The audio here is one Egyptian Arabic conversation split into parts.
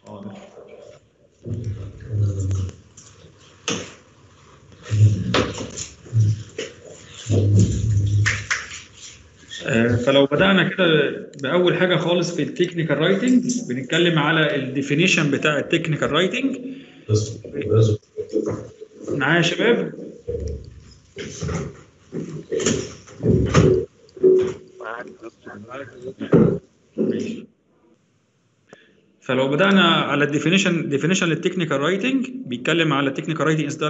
حاضر آه، فلو بدأنا كده بأول حاجة خالص في التكنيكال رايتنج بنتكلم على الديفينيشن بتاع التكنيكال رايتنج معايا يا شباب ماشي فلو بدأنا على الديفينيشن ديفينيشن للتكنيكال رايتنج بيتكلم على التكنيكال رايتنج از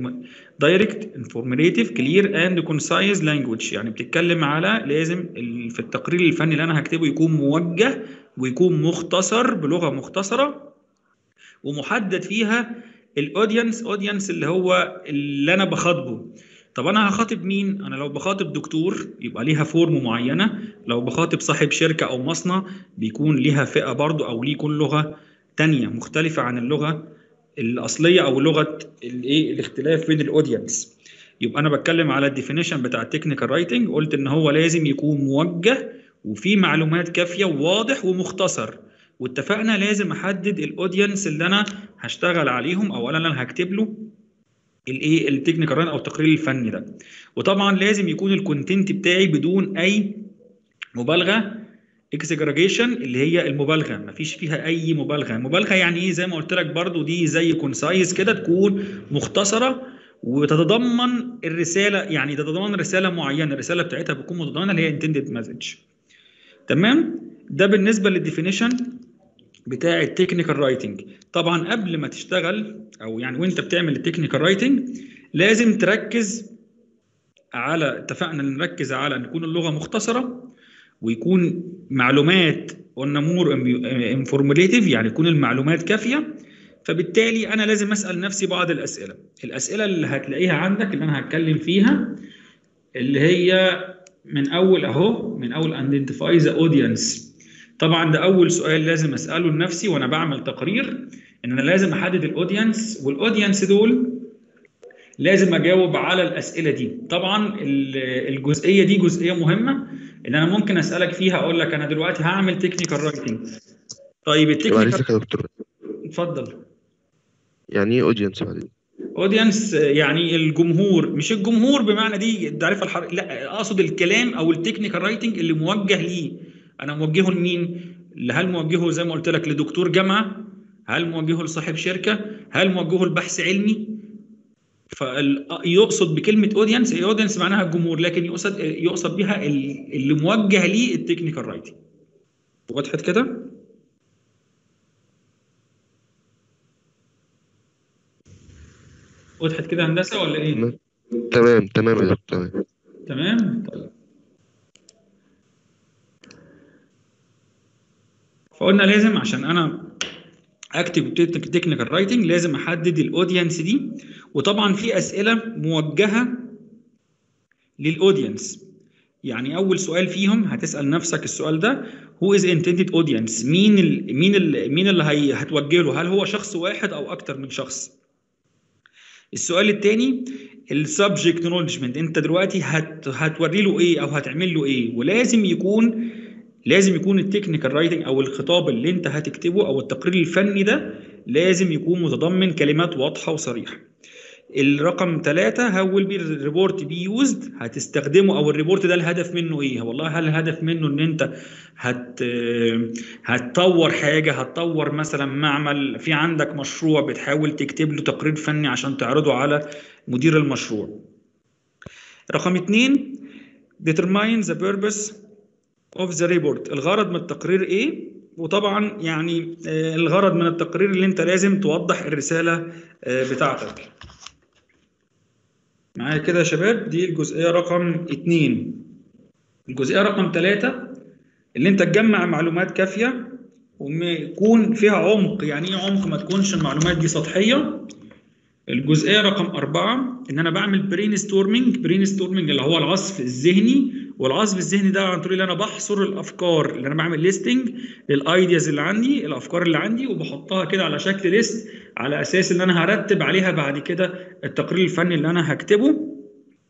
دايركت انفورماتيف كلير اند كونسايز لانجوج يعني بتتكلم على لازم ال- في التقرير الفني اللي انا هكتبه يكون موجه ويكون مختصر بلغه مختصره ومحدد فيها الاودينس اودينس اللي هو اللي انا بخاطبه طب انا هخاطب مين انا لو بخاطب دكتور يبقى ليها فورم معينه لو بخاطب صاحب شركه او مصنع بيكون ليها فئه برضو او ليه يكون لغه تانية مختلفه عن اللغه الاصليه او لغه الايه الاختلاف بين الاودينس يبقى انا بتكلم على الديفينيشن بتاع التكنيكال رايتنج قلت ان هو لازم يكون موجه وفيه معلومات كافيه وواضح ومختصر واتفقنا لازم احدد الاودينس اللي انا هشتغل عليهم او انا اللي انا هكتب له الايه التكنيكال رايتنج او التقرير الفني ده وطبعا لازم يكون الكونتنت بتاعي بدون اي مبالغه اكسجريجيشن اللي هي المبالغه مفيش فيها اي مبالغه مبالغه يعني ايه زي ما قلت لك برضو دي زي كونسايز كده تكون مختصره وتتضمن الرساله يعني تتضمن رساله معينه الرساله بتاعتها بتكون متضمنه اللي هي انتندد مسج تمام ده بالنسبه للديفينيشن بتاع التكنيكال رايتنج طبعا قبل ما تشتغل او يعني وانت بتعمل التكنيكال رايتنج لازم تركز على اتفقنا ان نركز على ان تكون اللغه مختصره ويكون معلومات قلنا مور انفورماتيف يعني يكون المعلومات كافيه فبالتالي انا لازم اسال نفسي بعض الاسئله الاسئله اللي هتلاقيها عندك اللي انا هتكلم فيها اللي هي من اول اهو من اول identify the audience طبعا ده اول سؤال لازم اساله لنفسي وانا بعمل تقرير ان انا لازم احدد الاودينس والاودينس دول لازم اجاوب على الاسئله دي طبعا الجزئيه دي جزئيه مهمه ان انا ممكن اسالك فيها اقول لك انا دلوقتي هعمل تكنيكال رايتنج طيب معلش التكنيكال يا دكتور اتفضل يعني ايه اودينس بعدين اودينس يعني الجمهور مش الجمهور بمعنى دي التعريف الحر لا اقصد الكلام او التكنيكال رايتنج اللي موجه ليه انا موجهه لمين هل موجهه زي ما قلت لك لدكتور جامعه هل موجهه لصاحب شركه هل موجهه لبحث علمي فيقصد بكلمه اودينس اودينس معناها الجمهور لكن يقصد يقصد بها ال- اللي موجه ليه التكنيكال رايتنج وضحت كده وضحت كده هندسه ولا ايه تمام تمام تمام يا دكتور تمام تمام طيب فقلنا لازم عشان انا اكتب تكنيكال رايتنج لازم احدد الاودينس دي وطبعا في اسئله موجهه للاودينس يعني اول سؤال فيهم هتسال نفسك السؤال ده هو از intended audience مين ال مين ال مين اللي هي هتوجه له هل هو شخص واحد او اكتر من شخص السؤال الثاني السبجكت نولجمنت انت دلوقتي هت هتوري له ايه او هتعمل له ايه ولازم يكون لازم يكون التكنيكال رايتنج او الخطاب اللي انت هتكتبه او التقرير الفني ده لازم يكون متضمن كلمات واضحه وصريحه الرقم ثلاثة how will be the report be used هتستخدمه او الريبورت ده الهدف منه ايه والله هل الهدف منه ان انت هت هتطور حاجة هتطور مثلا معمل في عندك مشروع بتحاول تكتب له تقرير فني عشان تعرضه على مدير المشروع رقم اتنين determine the purpose of the report الغرض من التقرير ايه وطبعا يعني آه، الغرض من التقرير اللي انت لازم توضح الرسالة آه، بتاعتك معايا كده يا شباب دي الجزئية رقم اتنين الجزئية رقم ثلاثة اللي انت تجمع معلومات كافية ويكون فيها عمق يعني ايه عمق ما تكونش المعلومات دي سطحية الجزئية رقم أربعة إن أنا بعمل برين ستورمنج برين ستورمنج اللي هو العصف الذهني والعصف الذهني ده عن طريق ان انا بحصر الافكار اللي انا بعمل ليستنج للايدياز اللي عندي الافكار اللي عندي وبحطها كده على شكل ليست على اساس ان انا هرتب عليها بعد كده التقرير الفني اللي انا هكتبه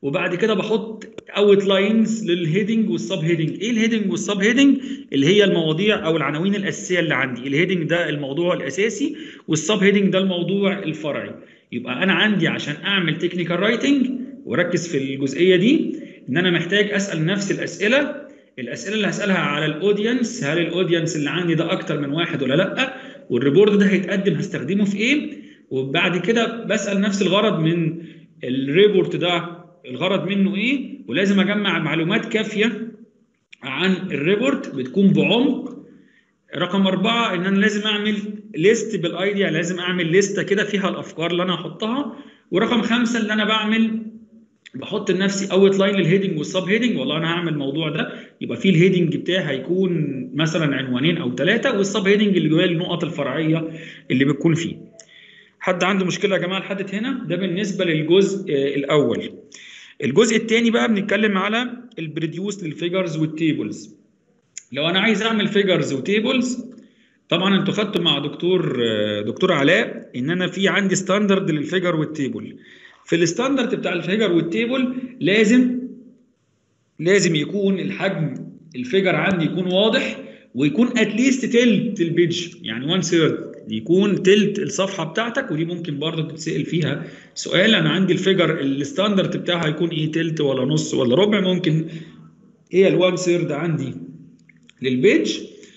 وبعد كده بحط اوت لاينز للهيدنج والسب هيدنج ايه الهيدنج والسب هيدنج اللي هي المواضيع او العناوين الاساسيه اللي عندي الهيدنج ده الموضوع الاساسي والسب هيدنج ده الموضوع الفرعي يبقى انا عندي عشان اعمل تكنيكال رايتنج وركز في الجزئيه دي ان انا محتاج اسال نفس الاسئله الاسئله اللي هسالها على الاودينس هل الاودينس اللي عندي ده اكتر من واحد ولا لا والريبورت ده هيتقدم هستخدمه في ايه وبعد كده بسال نفس الغرض من الريبورت ده الغرض منه ايه ولازم اجمع معلومات كافيه عن الريبورت بتكون بعمق رقم أربعة إن أنا لازم أعمل ليست بالأيديا لازم أعمل ليستة كده فيها الأفكار اللي أنا هحطها ورقم خمسة اللي أنا بعمل بحط لنفسي اوت لاين للهيدنج والسب هيدنج والله انا هعمل الموضوع ده يبقى فيه الهيدنج بتاعي هيكون مثلا عنوانين او ثلاثه والسب هيدنج اللي جواه النقط الفرعيه اللي بتكون فيه. حد عنده مشكله يا جماعه لحد هنا؟ ده بالنسبه للجزء الاول. الجزء الثاني بقى بنتكلم على البريديوس للفيجرز والتيبلز. لو انا عايز اعمل فيجرز وتيبلز طبعا انتوا خدتوا مع دكتور دكتور علاء ان انا في عندي ستاندرد للفيجر والتيبل. في الستاندرد بتاع الفيجر والتيبل لازم لازم يكون الحجم الفيجر عندي يكون واضح ويكون اتليست تلت البيج يعني 1 ثيرد يكون تلت الصفحه بتاعتك ودي ممكن برضه تتسال فيها سؤال انا عندي الفيجر الستاندرد بتاعها هيكون ايه تلت ولا نص ولا ربع ممكن هي ال1 ثيرد عندي للبيج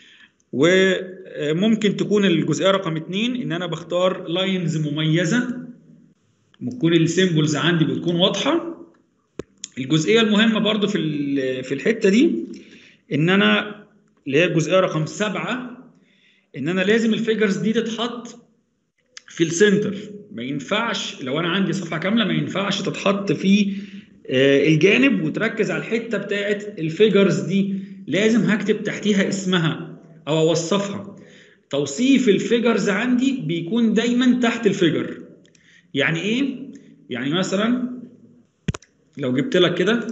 وممكن تكون الجزئيه رقم اثنين ان انا بختار لاينز مميزه بتكون السيمبلز عندي بتكون واضحه الجزئيه المهمه برضو في في الحته دي ان انا اللي هي الجزئيه رقم سبعه ان انا لازم الفيجرز دي تتحط في السنتر ما ينفعش لو انا عندي صفحه كامله ما ينفعش تتحط في الجانب وتركز على الحته بتاعه الفيجرز دي لازم هكتب تحتيها اسمها او اوصفها توصيف الفيجرز عندي بيكون دايما تحت الفيجر يعني ايه يعني مثلا لو جبت لك كده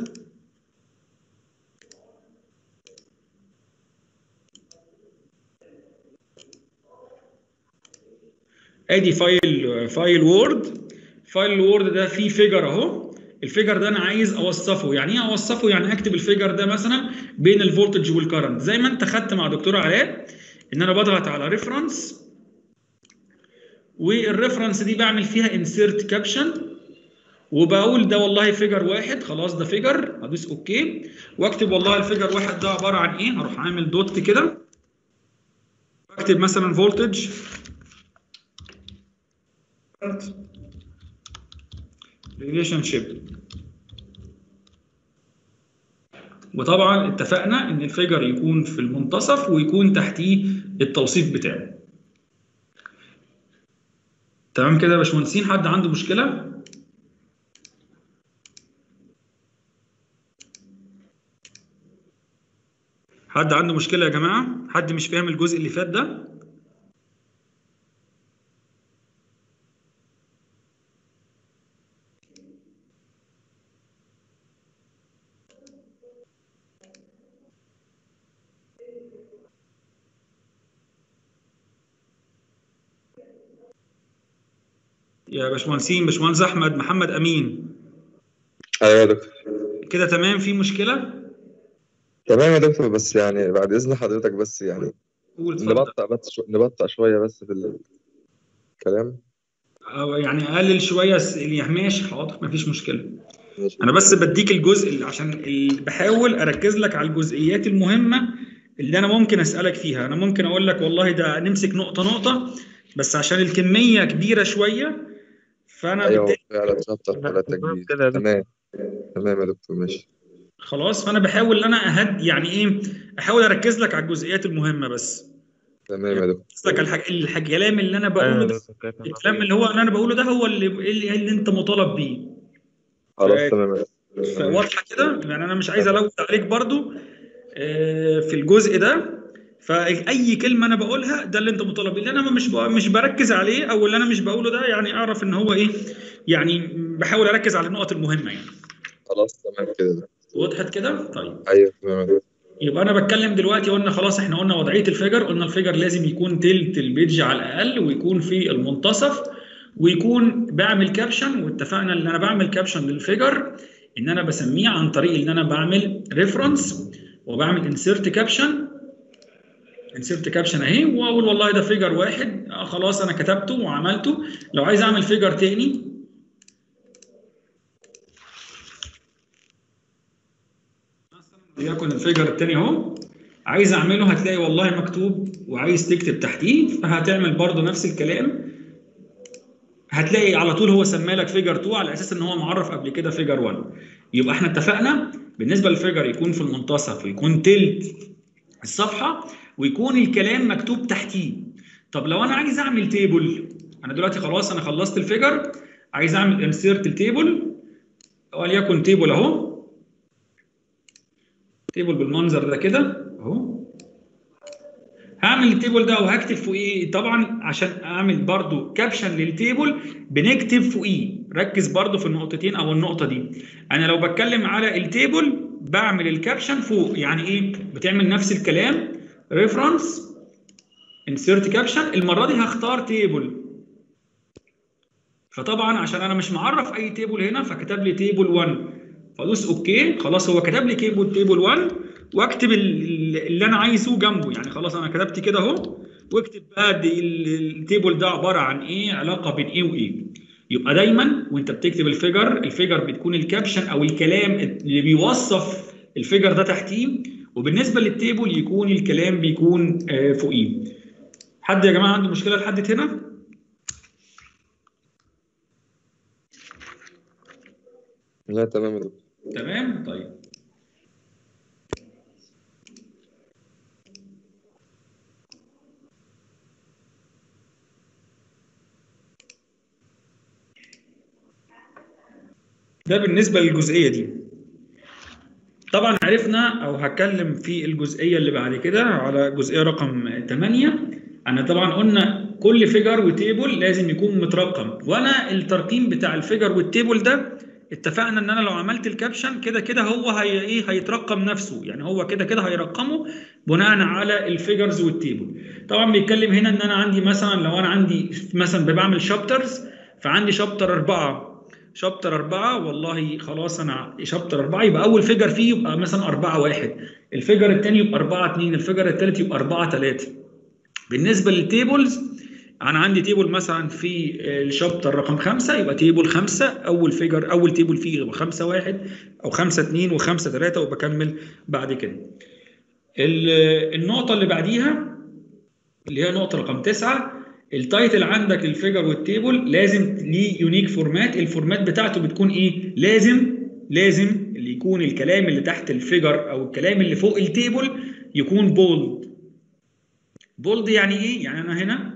ادي فايل فايل وورد فايل الوورد ده فيه فيجر اهو الفيجر ده انا عايز اوصفه يعني ايه اوصفه يعني اكتب الفيجر ده مثلا بين الفولتج والكرنت زي ما انت خدت مع دكتور علاء ان انا بضغط على ريفرنس والريفرنس دي بعمل فيها انسيرت كابشن وبقول ده والله فيجر واحد خلاص ده فيجر هدوس اوكي واكتب والله الفيجر واحد ده عباره عن ايه هروح عامل دوت كده اكتب مثلا فولتج ريليشن شيب وطبعا اتفقنا ان الفيجر يكون في المنتصف ويكون تحتيه التوصيف بتاعه تمام كده يا باشمهندسين حد عنده مشكله حد عنده مشكله يا جماعه حد مش فاهم الجزء اللي فات ده يا باشمهندسين باشمهندس احمد محمد امين ايوه يا دكتور كده تمام في مشكله تمام يا دكتور بس يعني بعد اذن حضرتك بس يعني قول اتفضل نبطأ بس شو... نبطأ شويه بس في الكلام أو يعني اقلل شويه س- يعني ماشي حاضر مفيش مشكله ماشي انا بس بديك الجزء اللي عشان ال- بحاول اركز لك على الجزئيات المهمه اللي انا ممكن اسالك فيها انا ممكن اقول لك والله ده نمسك نقطه نقطه بس عشان الكميه كبيره شويه فانا ايوه بالتالي فعلا شطر ولا تجديد كده يا دكتور. تمام تمام يا دكتور ماشي خلاص فانا بحاول ان انا اهد يعني ايه احاول اركز لك على الجزئيات المهمه بس تمام يا دكتور اركز لك على الحاج- الح- الكلام اللي انا بقوله أيوة ده يا دكتور، كده تمام. الكلام اللي هو اللي انا بقوله ده هو اللي اللي, اللي انت مطالب بيه خلاص ف- تمام يا دكتور. تمام. واضحه كده يعني انا مش عايز الوث عليك برضو آه، في الجزء ده فاي كلمه انا بقولها ده اللي انت مطالب بيه اللي انا مش ب- مش بركز عليه او اللي انا مش بقوله ده يعني اعرف ان هو ايه يعني بحاول اركز على النقط المهمه يعني خلاص تمام كده يا دكتور. وضحت كده طيب ايوه تمام يا دكتور. يبقى انا بتكلم دلوقتي قلنا خلاص احنا قلنا وضعيه الفيجر قلنا الفيجر لازم يكون تلت البيج على الاقل ويكون في المنتصف ويكون بعمل كابشن واتفقنا ان انا بعمل كابشن للفيجر ان انا بسميه عن طريق ان انا بعمل ريفرنس وبعمل انسيرت كابشن انسيرت كابشن اهي واقول والله ده فيجر واحد آه خلاص انا كتبته وعملته لو عايز اعمل فيجر تاني وليكن الفيجر التاني اهو عايز اعمله هتلاقي والله مكتوب وعايز تكتب تحتيه فهتعمل برضو نفس الكلام هتلاقي على طول هو سمى لك فيجر 2 على اساس ان هو معرف قبل كده فيجر 1 يبقى احنا اتفقنا بالنسبه للفيجر يكون في المنتصف ويكون تلت الصفحه ويكون الكلام مكتوب تحتيه طب لو انا عايز اعمل تيبل انا دلوقتي خلاص انا خلصت الفيجر عايز اعمل انسيرت التيبل وليكن تيبل اهو تيبل بالمنظر ده كده اهو هعمل التيبل ده وهكتب فوقيه طبعا عشان اعمل برضو كابشن للتيبل بنكتب فوقيه ركز برضو في النقطتين او النقطه دي انا لو بتكلم على التيبل بعمل الكابشن فوق يعني ايه بتعمل نفس الكلام ريفرنس انسيرت كابشن المره دي هختار تيبل فطبعا عشان انا مش معرف اي تيبل هنا فكتب لي تيبل 1 فادوس اوكي خلاص هو كتب لي تيبل تيبل 1 واكتب اللي انا عايزه جنبه يعني خلاص انا كتبت كده اهو واكتب بقى التيبل ده عباره عن ايه علاقه بين ايه وايه يبقى دايما وانت بتكتب الفيجر الفيجر بتكون الكابشن او الكلام اللي بيوصف الفيجر ده تحتيه وبالنسبه للتيبل يكون الكلام بيكون آه فوقيه حد يا جماعه عنده مشكله لحد هنا لا تمام يا دكتور تمام طيب ده بالنسبه للجزئيه دي طبعا عرفنا او هتكلم في الجزئيه اللي بعد كده على جزئيه رقم 8 انا طبعا قلنا كل فيجر وتيبل لازم يكون مترقم وانا الترقيم بتاع الفيجر والتيبل ده اتفقنا ان انا لو عملت الكابشن كده كده هو هي ايه هيترقم نفسه يعني هو كده كده هيرقمه بناء على الفيجرز والتيبل طبعا بيتكلم هنا ان انا عندي مثلا لو انا عندي مثلا بعمل شابترز فعندي شابتر أربعة شابتر أربعة والله خلاص أنا شابتر أربعة يبقى أول فيجر فيه يبقى مثلا أربعة واحد الفيجر الثاني يبقى أربعة اتنين الفيجر الثالث يبقى أربعة تلاتة بالنسبة للتيبلز أنا عندي تيبل مثلا في الشابتر رقم خمسة يبقى تيبل خمسة أول فيجر أول تيبل فيه يبقى خمسة واحد أو خمسة اتنين وخمسة تلاتة وبكمل بعد كده النقطة اللي بعديها اللي هي نقطة رقم تسعة التايتل عندك الفيجر والتيبل لازم ليه يونيك فورمات الفورمات بتاعته بتكون ايه لازم لازم اللي يكون الكلام اللي تحت الفيجر او الكلام اللي فوق التيبل يكون بولد بولد يعني ايه يعني انا هنا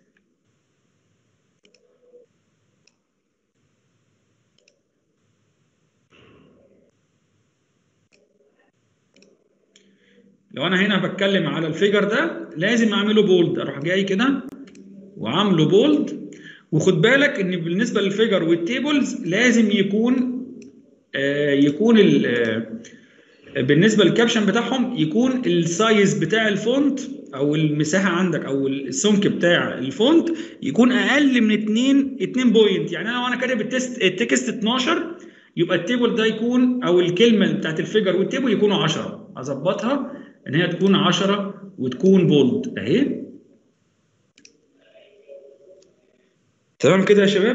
لو انا هنا بتكلم على الفيجر ده لازم اعمله بولد اروح جاي كده وعامله بولد وخد بالك ان بالنسبه للفيجر والتيبلز لازم يكون آه يكون آه بالنسبه للكابشن بتاعهم يكون السايز بتاع الفونت او المساحه عندك او السمك بتاع الفونت يكون اقل من 2 2 بوينت يعني انا لو انا كاتب التست التكست 12 يبقى التيبل ده يكون او الكلمه بتاعت الفيجر والتيبل يكونوا 10 اظبطها ان هي تكون 10 وتكون بولد اهي تمام كده يا شباب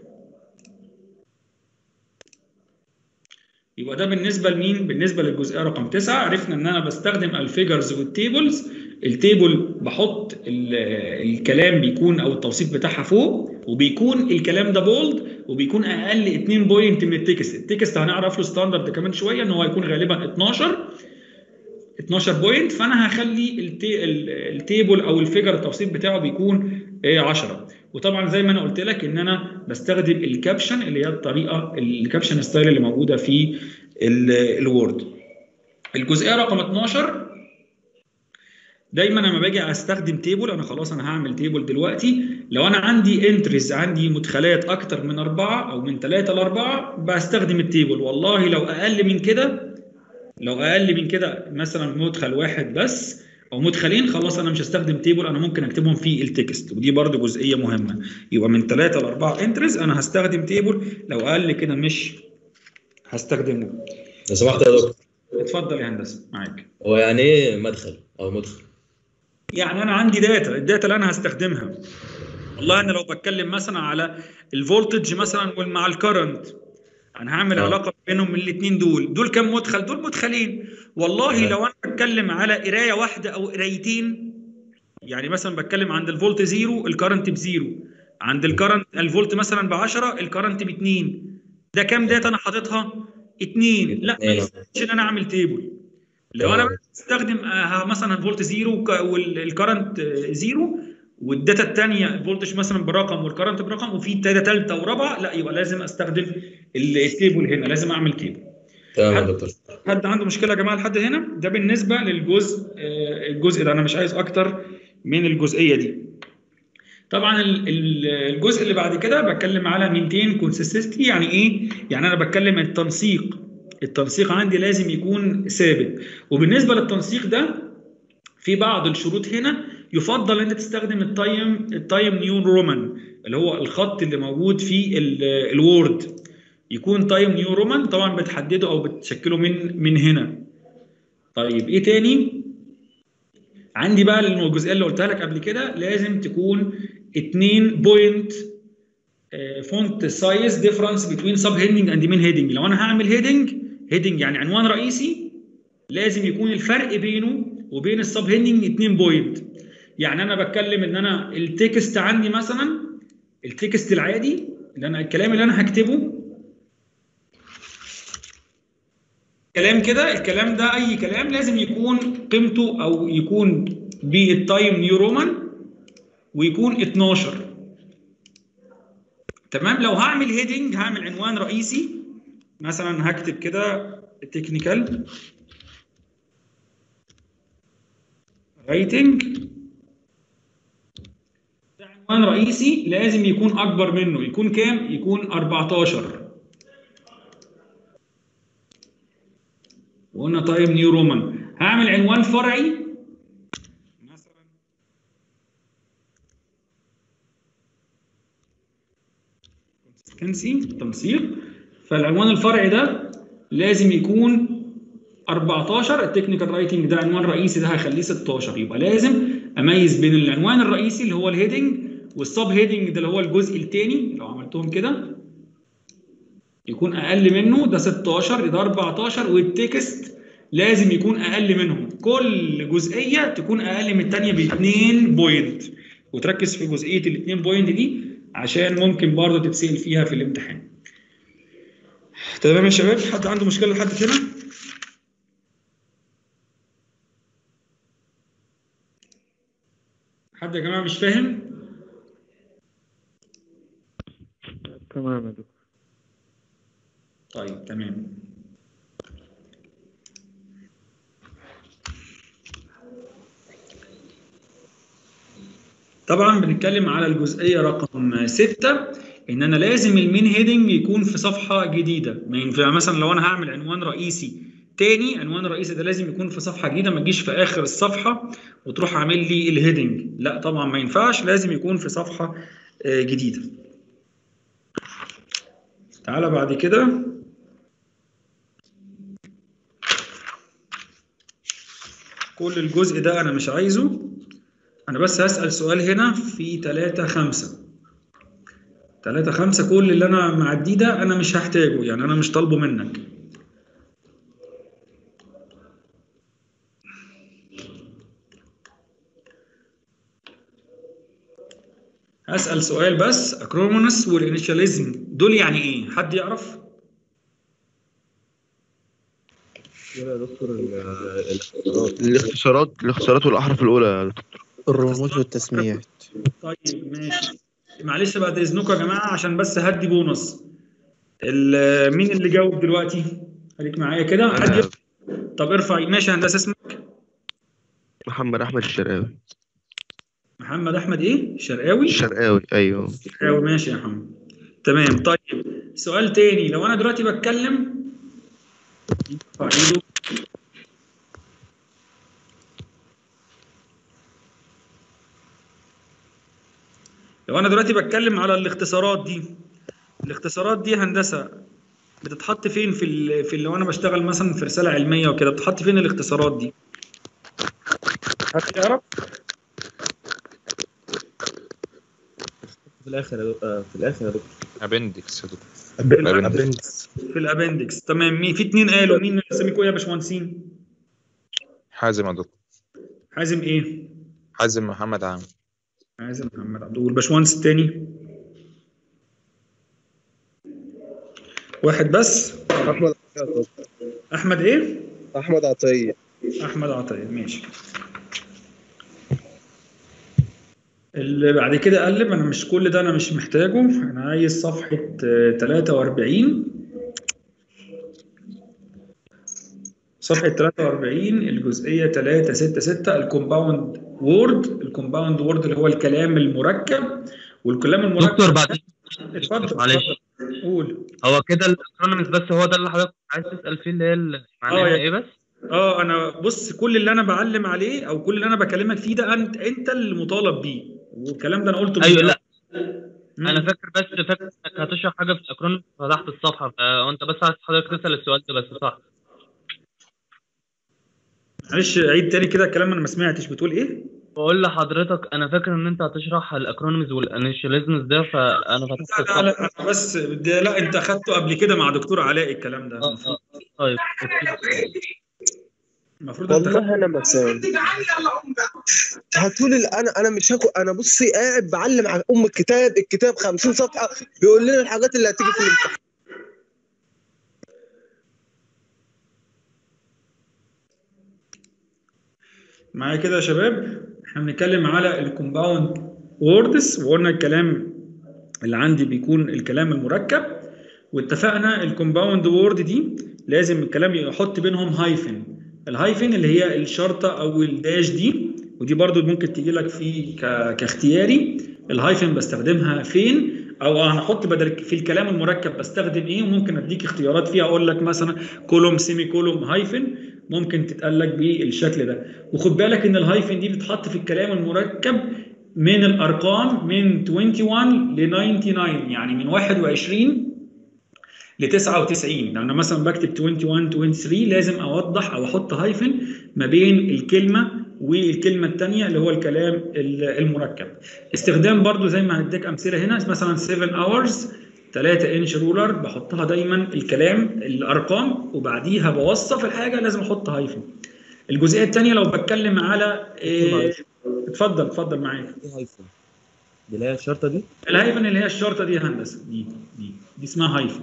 يبقى ده بالنسبه لمين بالنسبه للجزئيه رقم 9 عرفنا ان انا بستخدم الفيجرز والتيبلز التيبل بحط الكلام بيكون او التوصيف بتاعها فوق وبيكون الكلام ده بولد وبيكون اقل 2 بوينت من التكست التكست هنعرف له ستاندرد كمان شويه ان هو هيكون غالبا 12 12 بوينت فانا هخلي التي التيبل او الفيجر التوصيف بتاعه بيكون 10 وطبعا زي ما انا قلت لك ان انا بستخدم الكابشن اللي هي الطريقه الكابشن ستايل اللي موجوده في الوورد الجزئيه رقم 12 دايما لما باجي استخدم تيبل انا خلاص انا هعمل تيبل دلوقتي لو انا عندي انتريز عندي مدخلات اكتر من اربعه او من ثلاثه لاربعه بستخدم التيبل والله لو اقل من كده لو اقل من كده مثلا مدخل واحد بس او مدخلين خلاص انا مش هستخدم تيبل انا ممكن اكتبهم في التكست ودي برده جزئيه مهمه يبقى من 3 ل 4 انترز انا هستخدم تيبل لو اقل كده مش هستخدمه لو سمحت يا دكتور اتفضل يا هندسه معاك هو يعني ايه مدخل او مدخل يعني انا عندي داتا الداتا اللي انا هستخدمها والله انا لو بتكلم مثلا على الفولتج مثلا مع الكرنت انا هعمل آه. علاقه بينهم من الاثنين دول دول كام مدخل دول مدخلين والله تمام. لو انا بتكلم على قرايه واحده او قرايتين يعني مثلا بتكلم عند الفولت زيرو الكرنت بزيرو عند الكرنت الفولت مثلا ب 10 الكرنت ب 2 ده كام داتا انا حاططها؟ 2 لا ما اتنين. يستاهلش ان انا اعمل تيبل لو انا تمام. بستخدم آه، مثلا الفولت زيرو وك- والكرنت آه، زيرو والداتا الثانيه الفولتج مثلا برقم والكرنت برقم وفي داتا ثالثه ورابعه لا يبقى لازم استخدم التيبل هنا لازم اعمل تيبل تمام يا حد- دكتور حد عنده مشكله يا جماعه لحد هنا ده بالنسبه للجزء آه، الجزء ده انا مش عايز اكتر من الجزئيه دي طبعا ال- ال- الجزء اللي بعد كده بتكلم على مينتين كونسيستنسي يعني ايه يعني انا بتكلم التنسيق التنسيق عندي لازم يكون ثابت وبالنسبه للتنسيق ده في بعض الشروط هنا يفضل ان انت تستخدم التايم التايم نيو رومان اللي هو الخط اللي موجود في ال- الوورد يكون تايم نيو رومان طبعا بتحدده او بتشكله من من هنا طيب ايه تاني عندي بقى الجزئيه اللي قلتها لك قبل كده لازم تكون 2 بوينت فونت سايز ديفرنس بين سب هيدنج اند مين هيدنج لو انا هعمل هيدنج هيدنج يعني عنوان رئيسي لازم يكون الفرق بينه وبين السب هيدنج 2 بوينت يعني انا بتكلم ان انا التكست عندي مثلا التكست العادي اللي انا الكلام اللي انا هكتبه كلام كده الكلام ده اي كلام لازم يكون قيمته او يكون بالتايم نيو رومان ويكون 12 تمام لو هعمل هيدنج هعمل عنوان رئيسي مثلا هكتب كده تكنيكال رايتنج ده عنوان رئيسي لازم يكون اكبر منه يكون كام يكون 14 وقلنا تايم نيو رومان هعمل عنوان فرعي مثلا كونسيستنسي تنسيق فالعنوان الفرعي ده لازم يكون 14 التكنيكال رايتنج ده عنوان رئيسي ده هخليه 16 يبقى لازم اميز بين العنوان الرئيسي اللي هو الهيدنج والسب هيدنج ده اللي هو الجزء الثاني لو عملتهم كده يكون اقل منه ده 16 ده 14 والتكست لازم يكون اقل منهم كل جزئيه تكون اقل من الثانيه ب 2 بوينت وتركز في جزئيه ال 2 بوينت دي عشان ممكن برضه تتسال فيها في الامتحان تمام يا شباب حد عنده مشكله لحد هنا حد يا جماعه مش فاهم تمام يا دكتور طيب تمام طبعا بنتكلم على الجزئيه رقم 6 ان انا لازم المين هيدنج يكون في صفحه جديده ما ينفع مثلا لو انا هعمل عنوان رئيسي تاني عنوان رئيسي ده لازم يكون في صفحه جديده ما تجيش في اخر الصفحه وتروح عامل لي الهيدنج لا طبعا ما ينفعش لازم يكون في صفحه آه، جديده تعالى بعد كده كل الجزء ده انا مش عايزه انا بس هسأل سؤال هنا في 3 5 3 5 كل اللي انا معديه ده انا مش هحتاجه يعني انا مش طالبه منك هسأل سؤال بس اكرومونس والانيشاليزم دول يعني ايه حد يعرف يا دكتور الاختصارات الاختصارات والاحرف الاولى يا دكتور الرموز والتسميات طيب ماشي معلش بعد اذنكم يا جماعه عشان بس هدي بونص ال- مين اللي جاوب دلوقتي خليك معايا كده حد أنا يرفع. طب ارفع ماشي هندسه اسمك محمد احمد الشرقاوي محمد احمد ايه شرقاوي الشرقاوي ايوه شرقاوي ماشي يا محمد تمام طيب سؤال تاني لو انا دلوقتي بتكلم يرفع ايده لو انا دلوقتي بتكلم على الاختصارات دي الاختصارات دي هندسه بتتحط فين في ال... في اللي وانا بشتغل مثلا في رساله علميه وكده بتتحط فين الاختصارات دي حد يعرف في الاخر يا دك- آه، في الاخر يا دكتور ابندكس يا دكتور ابندكس في الابندكس تمام مين في اتنين قالوا مين اساميكم ايه يا باشمهندسين حازم يا دكتور حازم ايه حازم محمد عام حازم محمد عبد والباشمهندس التاني واحد بس احمد عطية احمد ايه احمد عطيه احمد عطيه ماشي اللي بعد كده قلب انا مش كل ده انا مش محتاجه انا عايز صفحه آه، 43 صفحه 43 الجزئيه 366 الكومباوند وورد الكومباوند وورد اللي هو الكلام المركب والكلام المركب دكتور بعدين اتفضل معلش. اتفضل. قول هو كده الاكرونيمز بس هو ده اللي حضرتك عايز تسال فيه اللي هي ال- آه، معناها يا- ايه بس اه انا بص كل اللي انا بعلم عليه او كل اللي انا بكلمك فيه ده انت انت اللي مطالب بيه والكلام ده انا قلته من ايوه الأول. لا مم. انا فاكر بس فاكر انك هتشرح حاجه في الاكرونيمز فتحت الصفحه فانت بس عايز حضرتك تسال السؤال ده بس صح معلش عيد تاني كده الكلام انا ما سمعتش بتقول ايه بقول لحضرتك انا فاكر ان انت هتشرح الاكرونيمز والانيشاليزمز ده فانا فتحت لا لا الصفحه لا أنا بس ده لا انت اخدته قبل كده مع دكتور علاء الكلام ده اه اه طيب أوكي. المفروض انت والله انا مساوي هتقول انا انا مش هاكل انا بصي قاعد بعلم على ام الكتاب الكتاب 50 صفحه بيقول لنا الحاجات اللي هتيجي في الامتحان معايا كده يا شباب احنا بنتكلم على الكومباوند ووردز وقلنا الكلام اللي عندي بيكون الكلام المركب واتفقنا الكومباوند وورد دي لازم الكلام يحط بينهم هايفن الهايفن اللي هي الشرطه او الداش دي ودي برضو ممكن تيجي لك في ك- كاختياري الهايفن بستخدمها فين او هنحط بدل في الكلام المركب بستخدم ايه وممكن اديك اختيارات فيها اقول لك مثلا كولوم سيمي كولوم هايفن ممكن تتقال لك بالشكل ده وخد بالك ان الهايفن دي بتتحط في الكلام المركب من الارقام من 21 ل 99 يعني من 21 ل 99 لو انا مثلا بكتب 21 23 لازم اوضح او احط هايفن ما بين الكلمه والكلمه الثانيه اللي هو الكلام ال- المركب استخدام برضو زي ما هديك امثله هنا مثلا 7 hours 3 انش رولر بحطها دايما الكلام الارقام وبعديها بوصف الحاجه لازم احط هايفن الجزئيه الثانيه لو بتكلم على إيه معلش. اتفضل اتفضل معاك ايه هايفن دي اللي هي الشرطه دي الهايفن اللي هي الشرطه دي يا هندسه دي دي دي اسمها هايفن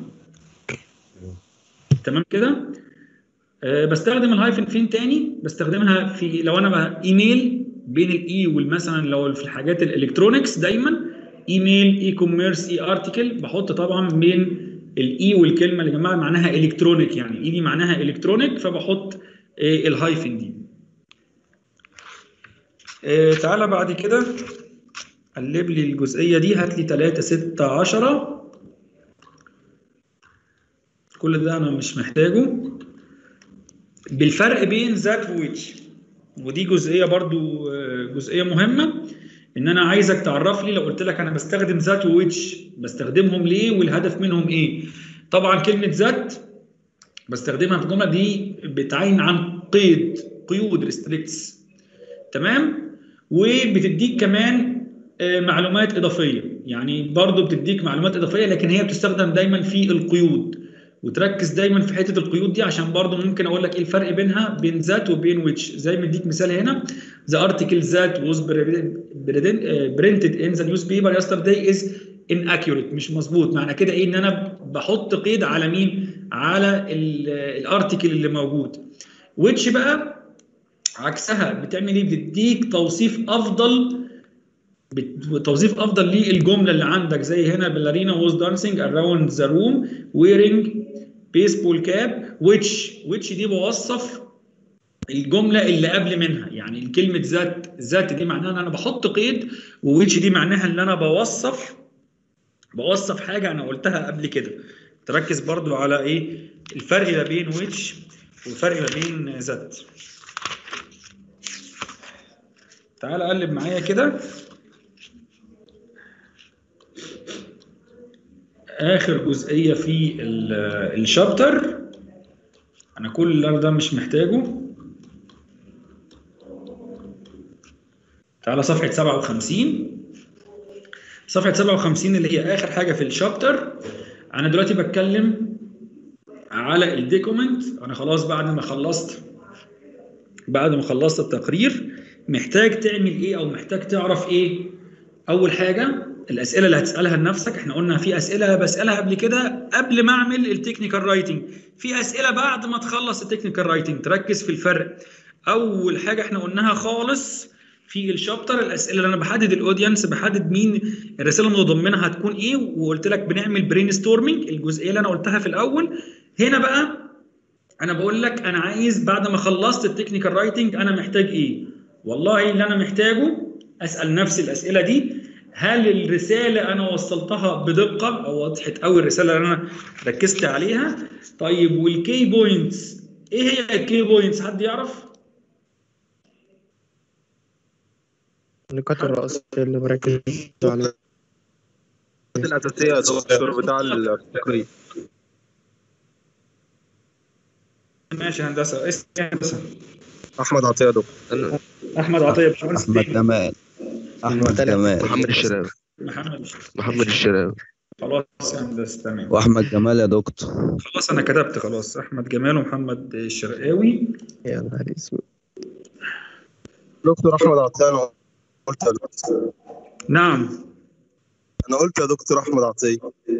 تمام كده أه بستخدم الهايفن فين تاني بستخدمها في لو انا بقى ايميل بين الاي والمثلا لو في الحاجات الالكترونكس دايما ايميل اي كوميرس اي ارتكل بحط طبعا بين الاي والكلمه اللي جماعه معناها الكترونيك يعني اي دي معناها الكترونيك فبحط آه، الهايفن دي آه، تعالى بعد كده قلب لي الجزئيه دي هات لي 3 6 10 كل ده انا مش محتاجه بالفرق بين ذات ويتش ودي جزئيه برضو آه، جزئيه مهمه ان انا عايزك تعرف لي لو قلت لك انا بستخدم ذات ويتش بستخدمهم ليه والهدف منهم ايه طبعا كلمه ذات بستخدمها في الجمله دي بتعين عن قيد قيود ريستريكتس تمام وبتديك كمان آه، معلومات اضافيه يعني برضو بتديك معلومات اضافيه لكن هي بتستخدم دايما في القيود وتركز دايما في حته القيود دي عشان برضو ممكن اقول لك ايه الفرق بينها بين ذات وبين ويتش زي ما اديك مثال هنا the article that was printed in the newspaper yesterday is inaccurate مش مظبوط معنى كده ايه ان انا بحط قيد على مين على الارتكل اللي موجود ويتش بقى عكسها بتعمل ايه بتديك توصيف افضل بت- توظيف افضل للجمله اللي عندك زي هنا بالارينا was dancing around the room wearing baseball cap which which دي بوصف الجمله اللي قبل منها يعني كلمه ذات ذات دي معناها ان انا بحط قيد وويتش دي معناها ان انا بوصف بوصف حاجه انا قلتها قبل كده تركز برضو على ايه الفرق ما بين ويتش والفرق ما بين ذات تعال قلب معايا كده اخر جزئيه في ال- الشابتر انا كل ده مش محتاجه تعالى صفحه 57 صفحه 57 اللي هي اخر حاجه في الشابتر انا دلوقتي بتكلم على الديكومنت انا خلاص بعد ما خلصت بعد ما خلصت التقرير محتاج تعمل ايه او محتاج تعرف ايه اول حاجه الاسئله اللي هتسالها لنفسك احنا قلنا في اسئله بسالها قبل كده قبل ما اعمل التكنيكال رايتنج في اسئله بعد ما تخلص التكنيكال رايتنج تركز في الفرق اول حاجه احنا قلناها خالص في الشابتر الاسئله اللي انا بحدد الاودينس بحدد مين الرساله المتضمنه هتكون ايه وقلت لك بنعمل برين ستورمنج الجزئيه اللي انا قلتها في الاول هنا بقى انا بقول لك انا عايز بعد ما خلصت التكنيكال رايتنج انا محتاج ايه والله اللي انا محتاجه اسال نفسي الاسئله دي هل الرساله انا وصلتها بدقه او وضحت قوي الرساله اللي انا ركزت عليها طيب والكي بوينتس ايه هي الكي بوينتس حد يعرف النقاط الرئيسية اللي بركز عليها الاساسيه يا دكتور بتاع التقرير ماشي هندسه اسم إيه هندسه احمد عطيه يا دكتور احمد عطيه باشمهندس احمد إيه؟ جمال احمد جمال محمد الشراوي محمد محمد الشراوي خلاص يا هندسه تمام واحمد جمال يا دكتور خلاص انا كتبت خلاص احمد جمال ومحمد الشرقاوي يا نهار اسود دكتور احمد عطيه انا قلت يا دكتور نعم انا قلت يا دكتور احمد عطيه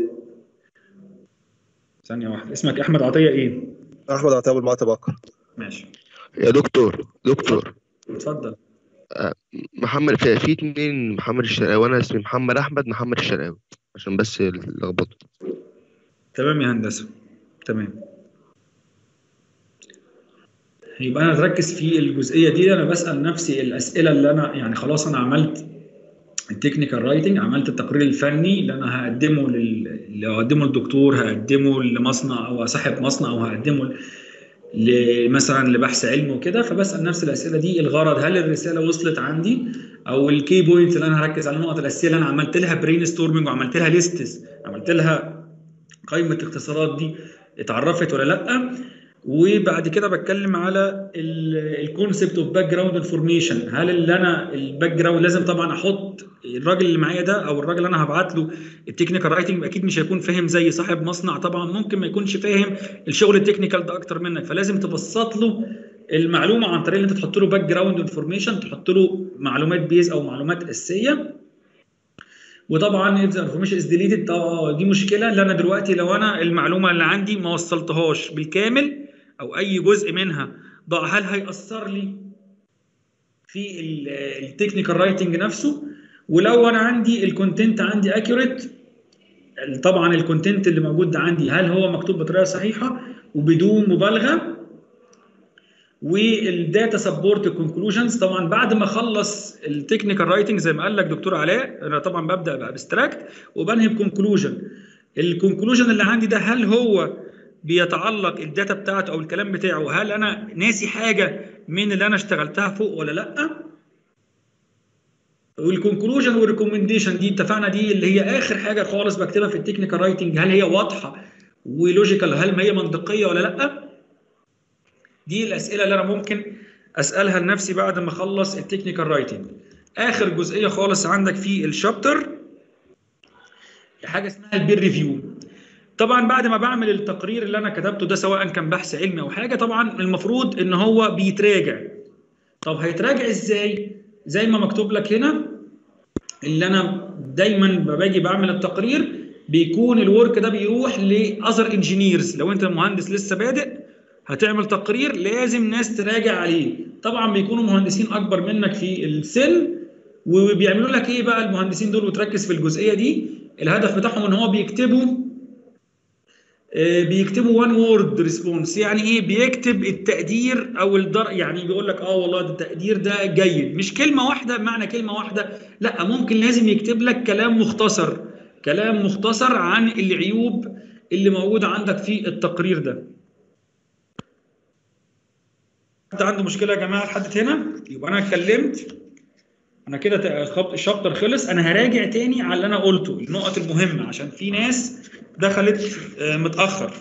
ثانيه واحده اسمك احمد عطيه ايه احمد عطيه ابو المعتب بكر ماشي يا دكتور دكتور اتفضل محمد في, في اتنين محمد الشراوي وانا اسمي محمد احمد محمد الشراوي عشان بس اللخبطه تمام يا هندسه تمام يبقى انا تركز في الجزئيه دي انا بسال نفسي الاسئله اللي انا يعني خلاص انا عملت التكنيكال رايتنج عملت التقرير الفني اللي انا هقدمه لل... اللي هقدمه للدكتور هقدمه لمصنع او صاحب مصنع او هقدمه ل... ل- مثلا لبحث علمي وكده فبسال نفس الاسئله دي الغرض هل الرساله وصلت عندي او الكي بوينت اللي انا هركز على النقط الاساسيه اللي انا عملت لها برين ستورمنج وعملت لها ليستس عملت لها قائمه الاختصارات دي اتعرفت ولا لا وبعد كده بتكلم على الكونسبت اوف باك جراوند انفورميشن هل اللي انا الباك جراوند لازم طبعا احط الراجل اللي معايا ده او الراجل اللي انا هبعت له التكنيكال رايتنج اكيد مش هيكون فاهم زي صاحب مصنع طبعا ممكن ما يكونش فاهم الشغل التكنيكال ده اكتر منك فلازم تبسط له المعلومه عن طريق ان انت تحط له باك جراوند انفورميشن تحط له معلومات بيز او معلومات اساسيه وطبعا if the information is deleted طبعا دي مشكله لان انا دلوقتي لو انا المعلومه اللي عندي ما وصلتهاش بالكامل او اي جزء منها ضاع هل هيأثر لي في التكنيكال رايتنج نفسه ولو انا عندي الكونتنت عندي اكيوريت طبعا الكونتنت اللي موجود ده عندي هل هو مكتوب بطريقه صحيحه وبدون مبالغه والداتا سبورت كونكلوجنز طبعا بعد ما اخلص التكنيكال رايتنج زي ما قال لك دكتور علاء انا طبعا ببدا بابستراكت وبنهي بكونكلوجن الكونكلوجن اللي عندي ده هل هو بيتعلق الداتا بتاعته او الكلام بتاعه هل انا ناسي حاجه من اللي انا اشتغلتها فوق ولا لا والكونكلوجن والريكومنديشن دي اتفقنا دي اللي هي اخر حاجه خالص بكتبها في التكنيكال رايتنج هل هي واضحه ولوجيكال هل ما هي منطقيه ولا لا دي الاسئله اللي انا ممكن اسالها لنفسي بعد ما اخلص التكنيكال رايتنج اخر جزئيه خالص عندك في الشابتر حاجه اسمها البير ريفيو طبعا بعد ما بعمل التقرير اللي انا كتبته ده سواء كان بحث علمي او حاجه طبعا المفروض ان هو بيتراجع طب هيتراجع ازاي زي ما مكتوب لك هنا اللي انا دايما باجي بعمل التقرير بيكون الورك ده بيروح لاذر انجينيرز لو انت مهندس لسه بادئ هتعمل تقرير لازم ناس تراجع عليه طبعا بيكونوا مهندسين اكبر منك في السن وبيعملوا لك ايه بقى المهندسين دول وتركز في الجزئيه دي الهدف بتاعهم ان هو بيكتبوا بيكتبوا وان وورد ريسبونس يعني ايه بيكتب التقدير او الدر يعني بيقول لك اه والله ده التقدير ده جيد مش كلمه واحده بمعنى كلمه واحده لا ممكن لازم يكتب لك كلام مختصر كلام مختصر عن العيوب اللي موجوده عندك في التقرير ده حد عنده مشكله يا جماعه لحد هنا يبقى انا اتكلمت انا كده ت- خط- الشابتر خلص انا هراجع تاني على اللي انا قلته النقط المهمه عشان في ناس دخلت آه، متاخر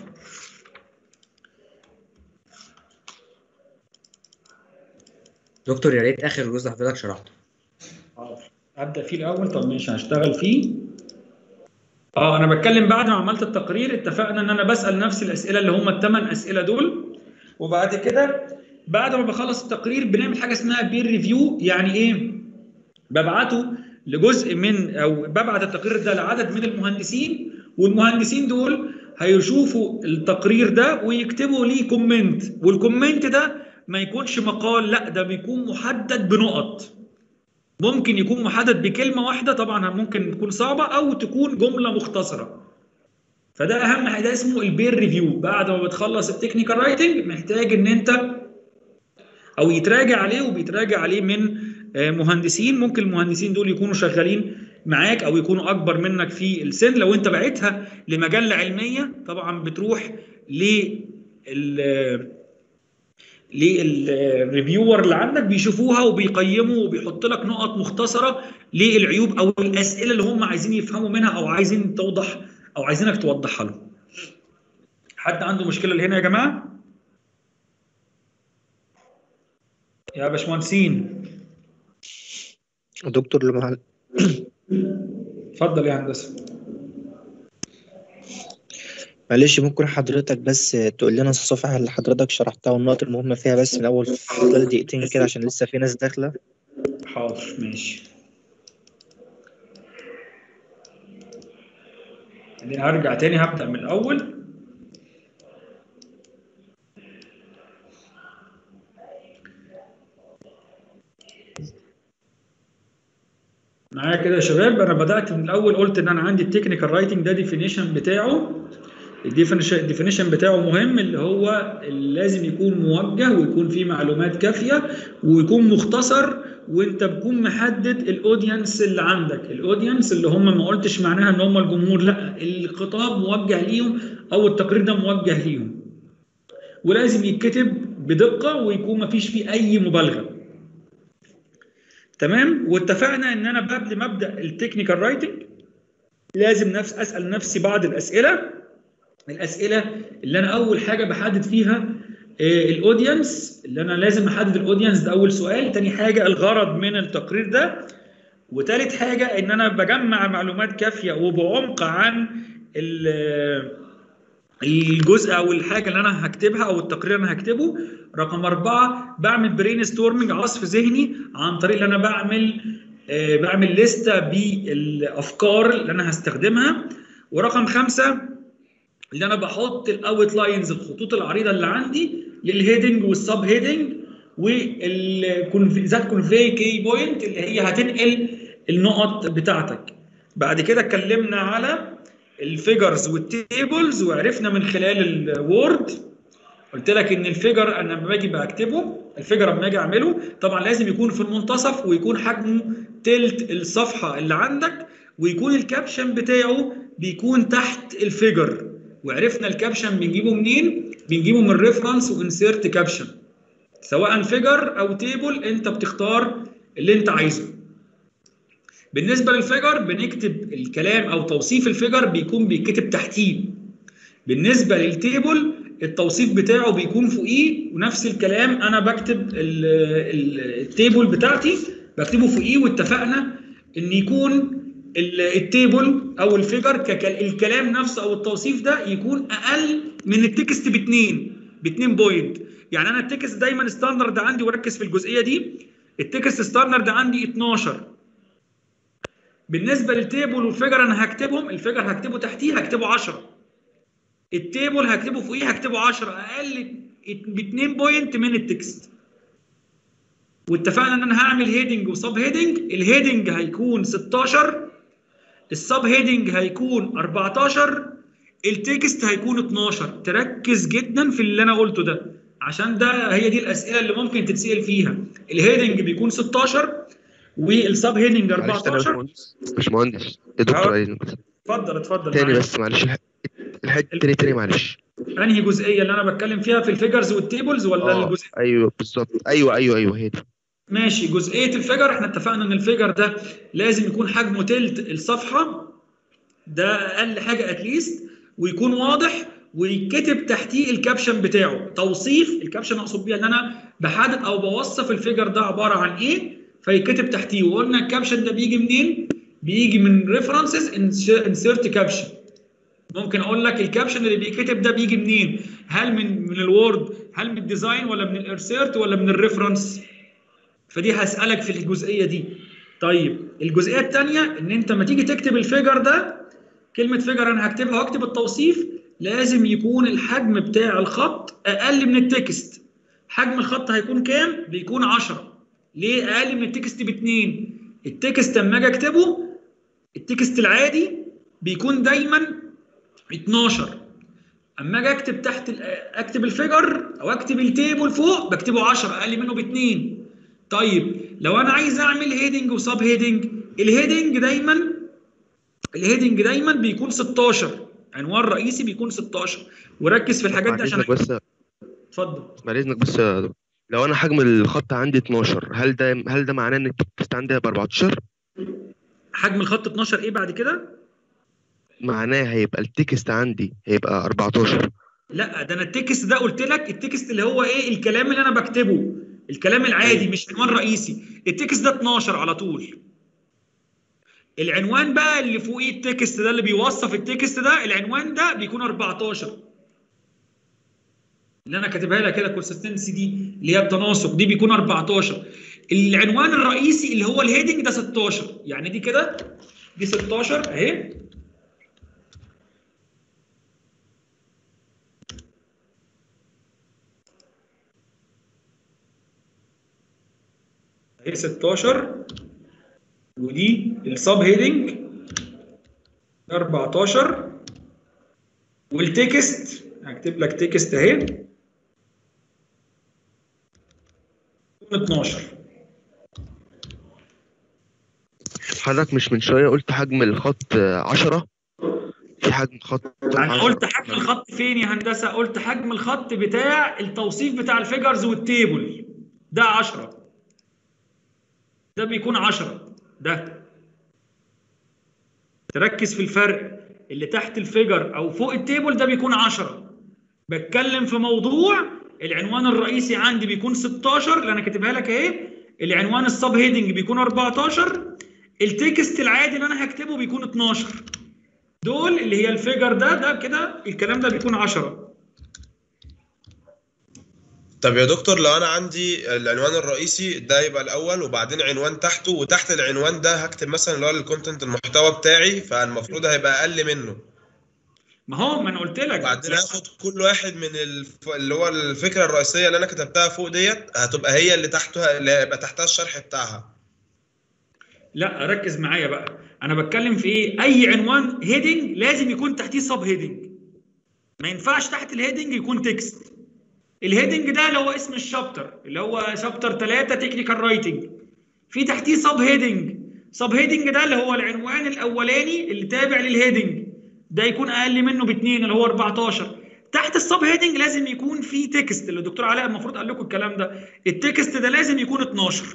دكتور يا ريت اخر جزء حضرتك شرحته حاضر. ابدا فيه الاول طب ماشي هشتغل فيه اه انا بتكلم بعد ما عملت التقرير اتفقنا ان انا بسال نفسي الاسئله اللي هم الثمان اسئله دول وبعد كده بعد ما بخلص التقرير بنعمل حاجه اسمها بير ريفيو يعني ايه ببعته لجزء من او ببعت التقرير ده لعدد من المهندسين والمهندسين دول هيشوفوا التقرير ده ويكتبوا ليه كومنت والكومنت ده ما يكونش مقال لا ده بيكون محدد بنقط ممكن يكون محدد بكلمه واحده طبعا ممكن تكون صعبه او تكون جمله مختصره فده اهم حاجه ده اسمه البير ريفيو بعد ما بتخلص التكنيكال رايتنج محتاج ان انت او يتراجع عليه وبيتراجع عليه من آه، مهندسين ممكن المهندسين دول يكونوا شغالين معاك او يكونوا اكبر منك في السن لو انت بعتها لمجله علميه طبعا بتروح لل للريفيور اللي عندك بيشوفوها وبيقيموا وبيحط لك نقط مختصره للعيوب او الاسئله اللي هم عايزين يفهموا منها او عايزين توضح او عايزينك توضحها لهم. حد عنده مشكله اللي هنا يا جماعه؟ يا باشمهندسين دكتور لما اتفضل يا هندسه. معلش ممكن حضرتك بس تقول لنا الصفحة اللي حضرتك شرحتها والنقط المهمة فيها بس من أول في خلال دقيقتين كده عشان لسه في ناس داخلة حاضر ماشي. بعدين هرجع تاني هبدأ من الأول معايا كده يا شباب انا بدات من الاول قلت ان انا عندي التكنيكال رايتنج ده ديفينيشن بتاعه الديفينيشن بتاعه مهم اللي هو اللي لازم يكون موجه ويكون فيه معلومات كافيه ويكون مختصر وانت بتكون محدد الاودينس اللي عندك الاودينس اللي هم ما قلتش معناها ان هم الجمهور لا الخطاب موجه ليهم او التقرير ده موجه ليهم ولازم يتكتب بدقه ويكون ما فيش فيه اي مبالغه تمام واتفقنا ان انا قبل ما ابدا التكنيكال رايتنج لازم نفس اسال نفسي بعض الاسئله الاسئله اللي انا اول حاجه بحدد فيها الاودينس اللي انا لازم احدد الاودينس ده اول سؤال تاني حاجه الغرض من التقرير ده وتالت حاجه ان انا بجمع معلومات كافيه وبعمق عن ال- الجزء او الحاجه اللي انا هكتبها او التقرير اللي انا هكتبه رقم أربعة بعمل برين ستورمنج عصف ذهني عن طريق ان انا بعمل آه، بعمل لستة بالافكار اللي انا هستخدمها ورقم خمسة اللي انا بحط الاوت لاينز الخطوط العريضه اللي عندي للهيدنج والسب هيدنج والذات كونفي كي بوينت اللي هي هتنقل النقط بتاعتك بعد كده اتكلمنا على الفيجرز والتيبلز وعرفنا من خلال الوورد قلت لك ان الفيجر انا لما باجي بكتبه الفيجر لما اجي اعمله طبعا لازم يكون في المنتصف ويكون حجمه تلت الصفحه اللي عندك ويكون الكابشن بتاعه بيكون تحت الفيجر وعرفنا الكابشن بنجيبه منين بنجيبه من ريفرنس وانسيرت كابشن سواء فيجر او تيبل انت بتختار اللي انت عايزه بالنسبه للفيجر بنكتب الكلام او توصيف الفيجر بيكون بيتكتب تحتيه بالنسبه للتيبل التوصيف بتاعه بيكون فوقيه ونفس الكلام انا بكتب ال- ال- التيبل بتاعتي بكتبه فوقيه واتفقنا ان يكون ال- التيبل او الفيجر كك- الكلام نفسه او التوصيف ده يكون اقل من التكست باتنين باتنين بوينت يعني انا التكست دايما ستاندرد عندي وركز في الجزئيه دي التكست ستاندرد عندي 12 بالنسبه للتيبل والفيجر انا هكتبهم الفيجر هكتبه تحتيه هكتبه 10 التيبل هكتبه فوقيه هكتبه 10 اقل ب 2 بوينت من التكست واتفقنا ان انا هعمل هيدنج وسب هيدنج الهيدنج هيكون 16 السب هيدنج هيكون 14 التكست هيكون 12 تركز جدا في اللي انا قلته ده عشان ده هي دي الاسئله اللي ممكن تتسال فيها الهيدنج بيكون 16 والسب هيدنج معلش انا 14 مش مهندس يا دكتور أهو. عايز اتفضل اتفضل تاني معاك. بس معلش الح- الحته تاني تاني معلش انهي جزئيه اللي انا بتكلم فيها في الفيجرز والتيبلز ولا اه الجزء ايوه بالظبط ايوه ايوه ايوه هي دي ماشي جزئيه الفيجر احنا اتفقنا ان الفيجر ده لازم يكون حجمه تلت الصفحه ده اقل حاجه اتليست ويكون واضح ويتكتب تحتيه الكابشن بتاعه توصيف الكابشن اقصد بيها ان انا بحدد او بوصف الفيجر ده عباره عن ايه فيتكتب تحتيه وقلنا الكابشن ده بيجي منين بيجي من ريفرنسز انسيرت كابشن ممكن اقول لك الكابشن اللي بيتكتب ده بيجي منين هل من من الوورد هل من الديزاين ولا من الارسيرت ولا من الريفرنس فدي هسالك في الجزئيه دي طيب الجزئيه الثانيه ان انت لما تيجي تكتب الفيجر ده كلمه فيجر انا هكتبها واكتب التوصيف لازم يكون الحجم بتاع الخط اقل من التكست حجم الخط هيكون كام بيكون 10 ليه اقل من التكست باتنين التكست لما اجي اكتبه التكست العادي بيكون دايما 12 اما اجي اكتب تحت ال- اكتب الفيجر او اكتب التيبل فوق بكتبه 10 اقل منه باتنين طيب لو انا عايز اعمل هيدنج وسب هيدنج الهيدنج دايما الهيدنج دايما بيكون 16 عنوان رئيسي بيكون 16 وركز في الحاجات بعد دي عشان اذنك بس اتفضل بعد اذنك بس يا دكتور. لو انا حجم الخط عندي 12 هل ده هل ده معناه ان التكست عندي هيبقى 14 حجم الخط 12 ايه بعد كده معناه هيبقى التكست عندي هيبقى 14 لا ده انا التكست ده قلت لك التكست اللي هو ايه الكلام اللي انا بكتبه الكلام العادي مش عنوان رئيسي التكست ده 12 على طول العنوان بقى اللي فوقيه التكست ده اللي بيوصف التكست ده العنوان ده بيكون 14 اللي انا كاتبها لك كده كونسستنسي دي اللي هي التناسق دي بيكون 14 العنوان الرئيسي اللي هو الهيدنج ده 16 يعني دي كده دي 16 اهي اهي 16 ودي السب هيدنج 14 والتكست هكتب لك تكست اهي 12 حضرتك مش من شويه قلت حجم الخط 10 في حجم خط انا 10. قلت حجم الخط فين يا هندسه قلت حجم الخط بتاع التوصيف بتاع الفيجرز والتيبل ده 10 ده بيكون 10 ده تركز في الفرق اللي تحت الفيجر او فوق التيبل ده بيكون 10 بتكلم في موضوع العنوان الرئيسي عندي بيكون 16 اللي انا كاتبها لك اهي العنوان السب هيدنج بيكون 14 التكست العادي اللي انا هكتبه بيكون 12 دول اللي هي الفيجر ده ده كده الكلام ده بيكون 10 طب يا دكتور لو انا عندي العنوان الرئيسي ده يبقى الاول وبعدين عنوان تحته وتحت العنوان ده هكتب مثلا اللي هو الكونتنت المحتوى بتاعي فالمفروض هيبقى اقل منه ما هو ما انا قلت لك وبعدين هاخد كل واحد من الف... اللي هو الفكره الرئيسيه اللي انا كتبتها فوق ديت هتبقى هي اللي تحتها اللي هيبقى تحتها الشرح بتاعها لا ركز معايا بقى انا بتكلم في ايه اي عنوان هيدنج لازم يكون تحتيه سب هيدنج ما ينفعش تحت الهيدنج يكون تكست الهيدنج ده اللي هو اسم الشابتر اللي هو شابتر 3 تكنيكال رايتنج في تحتيه سب هيدنج سب هيدنج ده اللي هو العنوان الاولاني اللي تابع للهيدنج ده يكون اقل منه باثنين اللي هو 14 تحت السب هيدنج لازم يكون في تكست اللي الدكتور علاء المفروض قال لكم الكلام ده التكست ده لازم يكون 12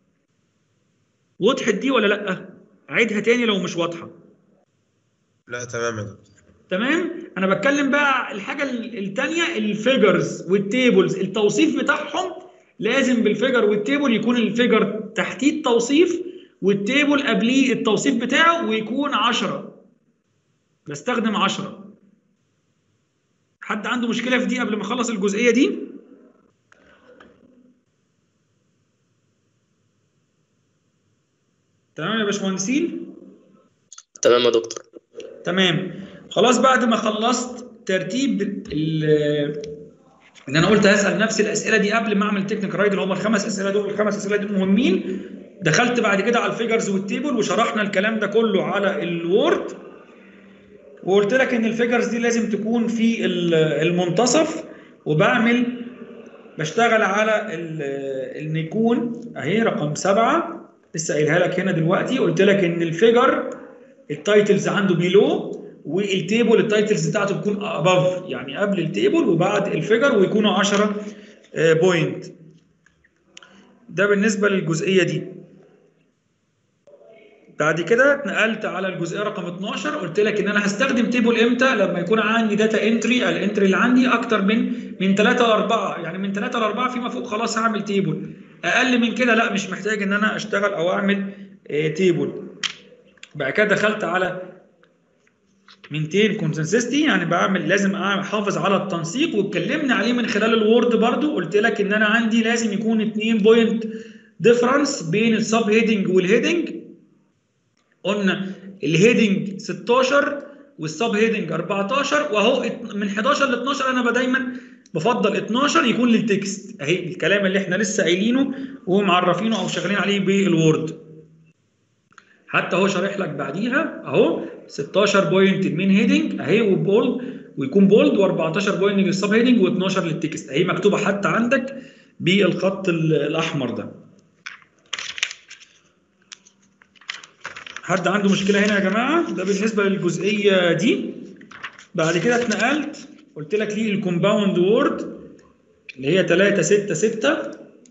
وضحت دي ولا لا اعيدها تاني لو مش واضحه لا تمام يا دكتور تمام انا بتكلم بقى الحاجه الثانيه الفيجرز والتيبلز التوصيف بتاعهم لازم بالفيجر والتيبل يكون الفيجر تحتيه التوصيف والتيبل قبليه التوصيف بتاعه ويكون 10 بستخدم 10 حد عنده مشكله في دي قبل ما اخلص الجزئيه دي تمام يا باشمهندسين تمام يا دكتور تمام خلاص بعد ما خلصت ترتيب ال- ان انا قلت هسال نفس الاسئله دي قبل ما اعمل تكنيك رايد اللي هم الخمس اسئله دول الخمس اسئله دول مهمين دخلت بعد كده على الفيجرز والتيبل وشرحنا الكلام ده كله على الوورد وقلت لك ان الفيجرز دي لازم تكون في ال- المنتصف وبعمل بشتغل على ال- النيكون اهي رقم سبعة لسه قايلها لك هنا دلوقتي قلت لك ان الفيجر التايتلز عنده بيلو والتيبل التايتلز بتاعته بتكون اباف يعني قبل التيبل وبعد الفيجر ويكونوا 10 بوينت ده بالنسبه للجزئيه دي بعد كده اتنقلت على الجزئيه رقم 12 قلت لك ان انا هستخدم تيبل امتى لما يكون عندي داتا انتري الانتري اللي عندي اكتر من من 3 ل 4 يعني من 3 ل 4 فيما فوق خلاص هعمل تيبل اقل من كده لا مش محتاج ان انا اشتغل او اعمل اه تيبل بعد كده دخلت على مينتين كونسنسستي يعني بعمل لازم احافظ على التنسيق واتكلمنا عليه من خلال الوورد برضو قلت لك ان انا عندي لازم يكون 2 بوينت ديفرنس بين السب هيدنج والهيدنج قلنا الهيدنج 16 والسب هيدنج 14 واهو ات- من 11 ل 12 انا دايما بفضل 12 يكون للتكست اهي الكلام اللي احنا لسه قايلينه ومعرفينه او شغالين عليه بالوورد حتى هو شارح لك بعديها اهو 16 بوينت المين هيدنج اهي وبولد ويكون بولد و14 بوينت للسب هيدنج و12 للتكست اهي مكتوبه حتى عندك بالخط ال- الاحمر ده حد عنده مشكله هنا يا جماعه ده بالنسبه للجزئيه دي بعد كده اتنقلت قلت لك ليه الكومباوند وورد اللي هي 3 6 6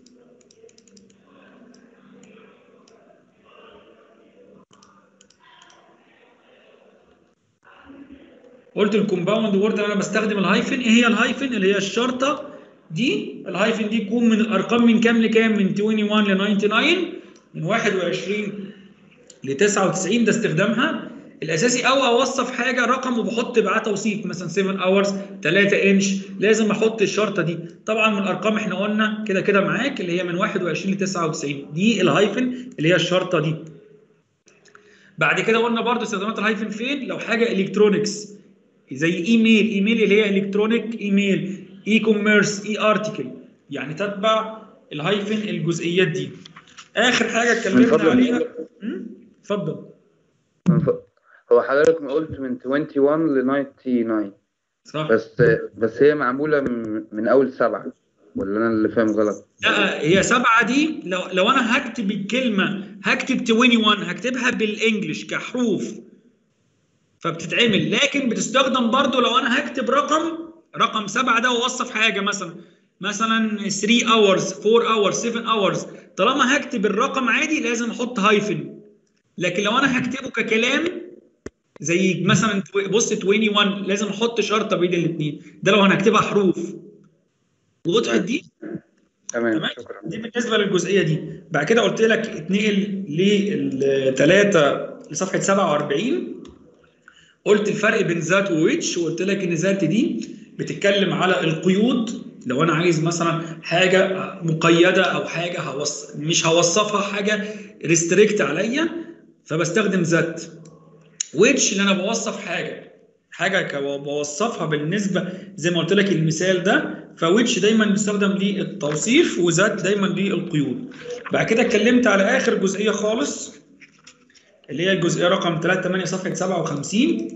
قلت الكومباوند وورد انا بستخدم الهايفن ايه هي الهايفن اللي هي الشرطه دي الهايفن دي تكون من الارقام من كام لكام من 21 ل 99 من 21 ل 99 ده استخدامها الاساسي او اوصف حاجه رقم وبحط معاه توصيف مثلا 7 اورز 3 انش لازم احط الشرطه دي طبعا من الارقام احنا قلنا كده كده معاك اللي هي من 21 ل 99 دي الهايفن اللي هي الشرطه دي بعد كده قلنا برضو استخدامات الهايفن فين لو حاجه الكترونكس زي ايميل ايميل اللي هي الكترونيك ايميل اي كوميرس اي ارتكل يعني تتبع الهايفن الجزئيات دي اخر حاجه من اتكلمنا فضلك. عليها مم؟ اتفضل هو حضرتك ما قلت من 21 ل 99 صح بس بس هي معمولة من, من أول سبعة ولا أنا اللي فاهم غلط؟ لا هي سبعة دي لو لو انا هكتب الكلمة هكتب 21 هكتبها بالانجلش كحروف فبتتعمل لكن بتستخدم برضو لو انا هكتب رقم رقم سبعة ده واوصف حاجة مثلا مثلا 3 hours 4 hours 7 hours طالما هكتب الرقم عادي لازم احط هايفن لكن لو انا هكتبه ككلام زي مثلا بص 21 لازم احط شرطه بين الاثنين ده لو انا هكتبها حروف وضحت دي تمام شكرا دي بالنسبه للجزئيه دي بعد كده قلت لك اتنقل للثلاثه لصفحه 47 قلت الفرق بين ذات وويتش وقلت لك ان ذات دي بتتكلم على القيود لو انا عايز مثلا حاجه مقيده او حاجه هوص... مش هوصفها حاجه ريستريكت عليا فبستخدم ذات ويتش اللي انا بوصف حاجه حاجه ك- بوصفها بالنسبه زي ما قلت لك المثال ده فويتش دايما بيستخدم للتوصيف وذات دايما للقيود بعد كده اتكلمت على اخر جزئيه خالص اللي هي الجزئيه رقم 3 8 صفحه 57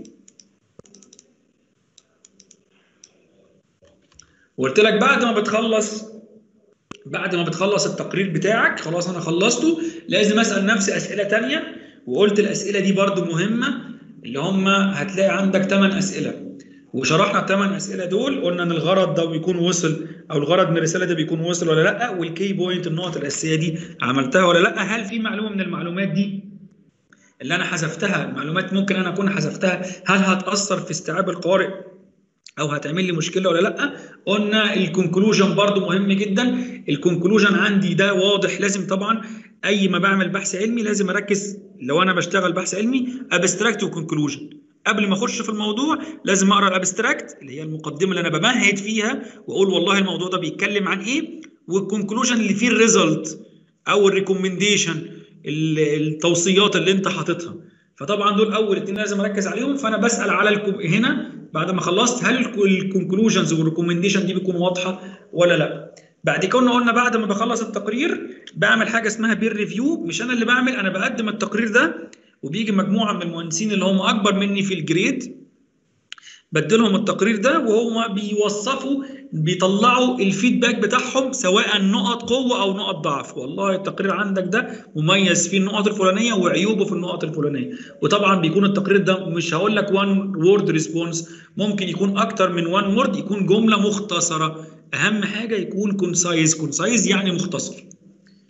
وقلت لك بعد ما بتخلص بعد ما بتخلص التقرير بتاعك خلاص انا خلصته لازم اسال نفسي اسئله تانية وقلت الاسئله دي برضو مهمه اللي هم هتلاقي عندك 8 اسئله وشرحنا الثمان اسئله دول قلنا ان الغرض ده بيكون وصل او الغرض من الرساله ده بيكون وصل ولا لا والكي بوينت النقط الاساسيه دي عملتها ولا لا هل في معلومه من المعلومات دي اللي انا حذفتها المعلومات ممكن انا اكون حذفتها هل هتاثر في استيعاب القارئ او هتعمل لي مشكله ولا لا قلنا الكونكلوجن برضو مهم جدا الكونكلوجن عندي ده واضح لازم طبعا اي ما بعمل بحث علمي لازم اركز لو انا بشتغل بحث علمي ابستراكت وكونكلوجن قبل ما اخش في الموضوع لازم اقرا الابستراكت اللي هي المقدمه اللي انا بمهد فيها واقول والله الموضوع ده بيتكلم عن ايه والكونكلوجن اللي فيه الريزلت او الريكومنديشن التوصيات اللي انت حاططها فطبعا دول اول اتنين لازم اركز عليهم فانا بسال على الكم هنا بعد ما خلصت هل الكونكلوجنز والريكومنديشن دي بتكون واضحه ولا لا بعد كده قلنا بعد ما بخلص التقرير بعمل حاجه اسمها بير ريفيو مش انا اللي بعمل انا بقدم التقرير ده وبيجي مجموعه من المهندسين اللي هم اكبر مني في الجريد بدلهم التقرير ده وهم بيوصفوا بيطلعوا الفيدباك بتاعهم سواء نقط قوه او نقط ضعف والله التقرير عندك ده مميز فيه النقط الفلانيه وعيوبه في النقط الفلانيه وطبعا بيكون التقرير ده مش هقول لك وان وورد ريسبونس ممكن يكون اكتر من وان وورد يكون جمله مختصره اهم حاجه يكون كونسايز كونسايز يعني مختصر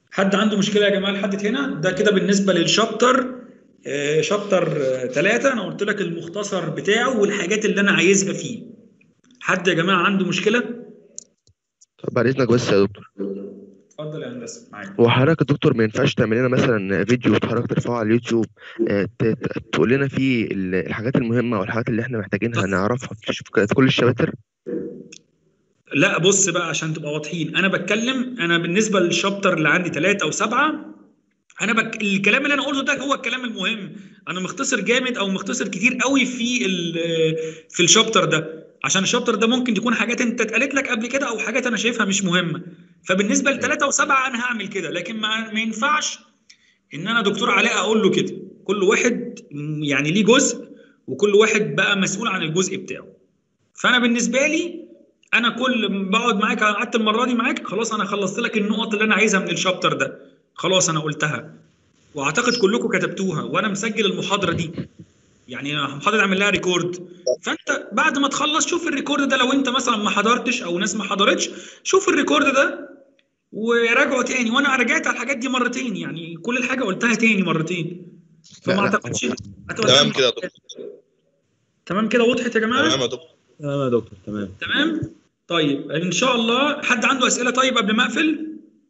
حد عنده مشكله يا جماعه لحد هنا ده كده بالنسبه للشابتر آه، شابتر ثلاثة انا قلت لك المختصر بتاعه والحاجات اللي انا عايزها فيه حد يا جماعه عنده مشكله طب بعد اذنك بس يا دكتور اتفضل يا هندسه معاك هو حضرتك يا دكتور ما ينفعش تعمل لنا مثلا فيديو حضرتك ترفعه على اليوتيوب آه، ت- ت- تقول لنا فيه ال- الحاجات المهمه والحاجات اللي احنا محتاجينها نعرفها في في كل الشباتر لا بص بقى عشان تبقى واضحين انا بتكلم انا بالنسبه للشابتر اللي عندي ثلاثة او سبعة انا بك... الكلام اللي انا قلته ده هو الكلام المهم انا مختصر جامد او مختصر كتير قوي في ال... في الشابتر ده عشان الشابتر ده ممكن تكون حاجات انت اتقالت لك قبل كده او حاجات انا شايفها مش مهمه فبالنسبه لثلاثة وسبعة انا هعمل كده لكن ما, ما ينفعش ان انا دكتور علاء اقول له كده كل واحد يعني ليه جزء وكل واحد بقى مسؤول عن الجزء بتاعه فانا بالنسبه لي انا كل ما بقعد معاك قعدت المره دي معاك خلاص انا خلصت لك النقط اللي انا عايزها من الشابتر ده خلاص انا قلتها واعتقد كلكم كتبتوها وانا مسجل المحاضره دي يعني أنا محاضره عامل لها ريكورد فانت بعد ما تخلص شوف الريكورد ده لو انت مثلا ما حضرتش او ناس ما حضرتش شوف الريكورد ده وراجعه تاني وانا رجعت على الحاجات دي مرتين يعني كل الحاجه قلتها تاني مرتين فما اعتقدش هتبقى تمام كده يا دكتور تمام كده وضحت يا جماعه تمام يا دكتور تمام يا دكتور تمام تمام طيب ان شاء الله حد عنده اسئله طيب قبل ما اقفل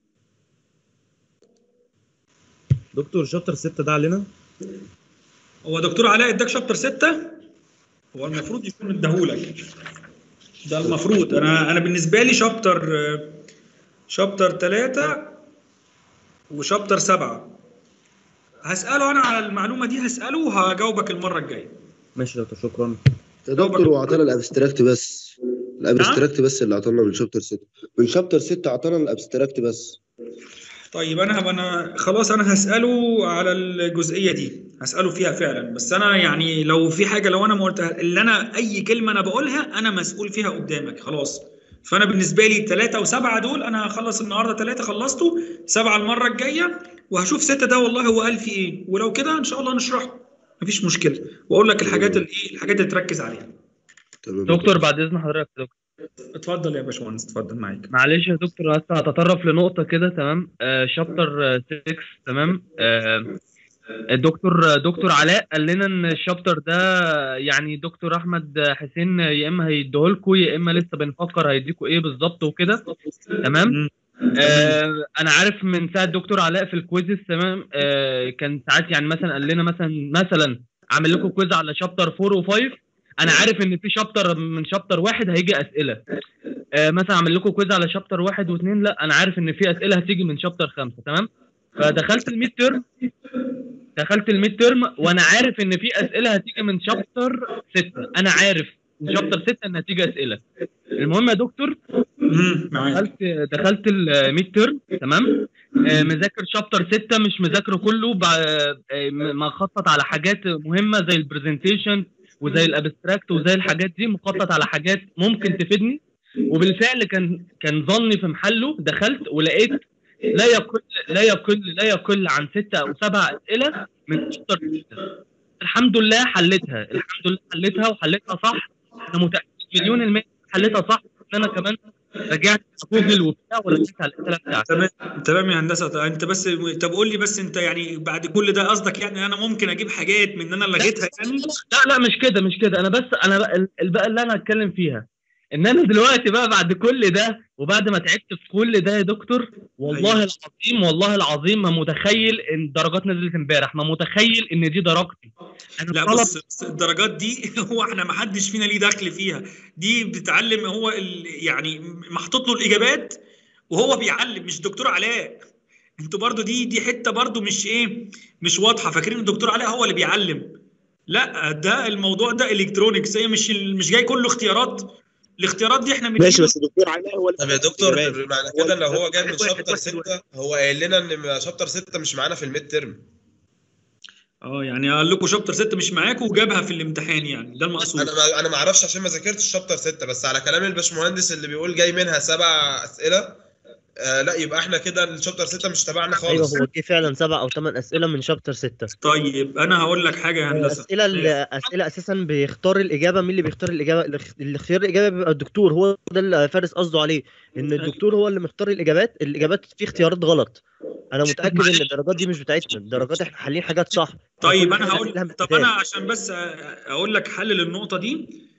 دكتور شابتر 6 ده علينا هو دكتور علاء اداك شابتر 6 هو المفروض يكون اداهولك ده المفروض انا انا بالنسبه لي شابتر شابتر 3 وشابتر 7 هساله انا على المعلومه دي هساله وهجاوبك المره الجايه ماشي يا دكتور شكرا يا دكتور وعطانا الابستراكت بس الابستراكت بس اللي عطانا من شابتر 6 من شابتر 6 عطانا الابستراكت بس طيب انا هبقى انا خلاص انا هساله على الجزئيه دي هساله فيها فعلا بس انا يعني لو في حاجه لو انا ما قلتها اللي انا اي كلمه انا بقولها انا مسؤول فيها قدامك خلاص فانا بالنسبه لي ثلاثة وسبعة دول انا هخلص النهارده ثلاثة خلصته سبعة المره الجايه وهشوف ستة ده والله هو قال في ايه ولو كده ان شاء الله نشرحه مفيش مشكله واقول لك الحاجات اللي ايه الحاجات اللي تركز عليها دكتور بعد اذن حضرتك يا دكتور اتفضل يا باشمهندس اتفضل معاك معلش يا دكتور بس هتطرف لنقطة كده تمام آه شابتر 6 تمام آه الدكتور دكتور علاء قال لنا ان الشابتر ده يعني دكتور احمد حسين يا اما هيديهولكوا يا اما لسه بنفكر هيديكوا ايه بالظبط وكده تمام آه انا عارف من ساعه دكتور علاء في الكويزز تمام آه كان ساعات يعني مثلا قال لنا مثلا مثلا عامل لكم كويز على شابتر 4 و5 انا عارف ان في شابتر من شابتر واحد هيجي اسئله آه مثلا اعمل لكم كويز على شابتر واحد واثنين لا انا عارف ان في اسئله هتيجي من شابتر خمسه تمام فدخلت الميد ترم دخلت الميد ترم وانا عارف ان في اسئله هتيجي من شابتر سته انا عارف من شابتر سته ان هتيجي اسئله المهم يا دكتور دخلت دخلت الميد ترم تمام آه مذاكر شابتر 6 مش مذاكره كله مخطط على حاجات مهمه زي البرزنتيشن وزي الابستراكت وزي الحاجات دي مخطط على حاجات ممكن تفيدني وبالفعل كان كان ظني في محله دخلت ولقيت لا يقل لا يقل لا يقل عن ستة او سبع اسئله من شابتر الحمد لله حليتها الحمد لله حليتها وحليتها صح انا متاكد مليون المية حليتها صح ان انا كمان رجعت جوجل وبتاع ولقيت على الاسئله بتاعتي تمام تمام يا هندسه انت بس طب قول لي بس انت يعني بعد كل ده قصدك يعني انا ممكن اجيب حاجات من ان انا لغيتها يعني لا لا مش كده مش كده انا بس انا بقى بقى اللي انا هتكلم فيها ان انا دلوقتي بقى بعد كل ده وبعد ما تعبت في كل ده يا دكتور والله أيوة. العظيم والله العظيم ما متخيل ان الدرجات نزلت امبارح ما متخيل ان دي درجتي انا لا بص, بص الدرجات دي هو احنا ما حدش فينا ليه دخل فيها دي بتتعلم هو يعني محطوط له الاجابات وهو بيعلم مش دكتور علاء انتوا برضو دي دي حته برضو مش ايه مش واضحه فاكرين الدكتور علاء هو اللي بيعلم لا ده الموضوع ده الكترونكس هي مش مش جاي كله اختيارات الاختيارات دي احنا ماشي بس الدكتور علاء هو طب يا دكتور معنى كده ان هو جاي من شابتر 6 هو قايل لنا ان شابتر 6 مش معانا في الميد ترم اه يعني قال لكم شابتر 6 مش معاكم وجابها في الامتحان يعني ده المقصود انا ما انا ما اعرفش عشان ما ذاكرتش شابتر 6 بس على كلام الباشمهندس اللي بيقول جاي منها سبع اسئله آه لا يبقى احنا كده الشابتر 6 مش تبعنا ايوه خالص هو جه فعلا سبع او ثمان اسئله من شابتر 6 طيب انا هقول لك حاجه يا هندسه اسئله اسئله اساسا بيختار الاجابه مين اللي بيختار الاجابه اللي اختيار الاجابه بيبقى الدكتور هو ده اللي فارس قصده عليه ان الدكتور هو اللي مختار الاجابات الاجابات في اختيارات غلط انا متاكد ان الدرجات دي مش بتاعتنا الدرجات احنا حالين حاجات صح طيب كل انا حاجة هقول لها طب مثال. انا عشان بس اقول لك حل للنقطه دي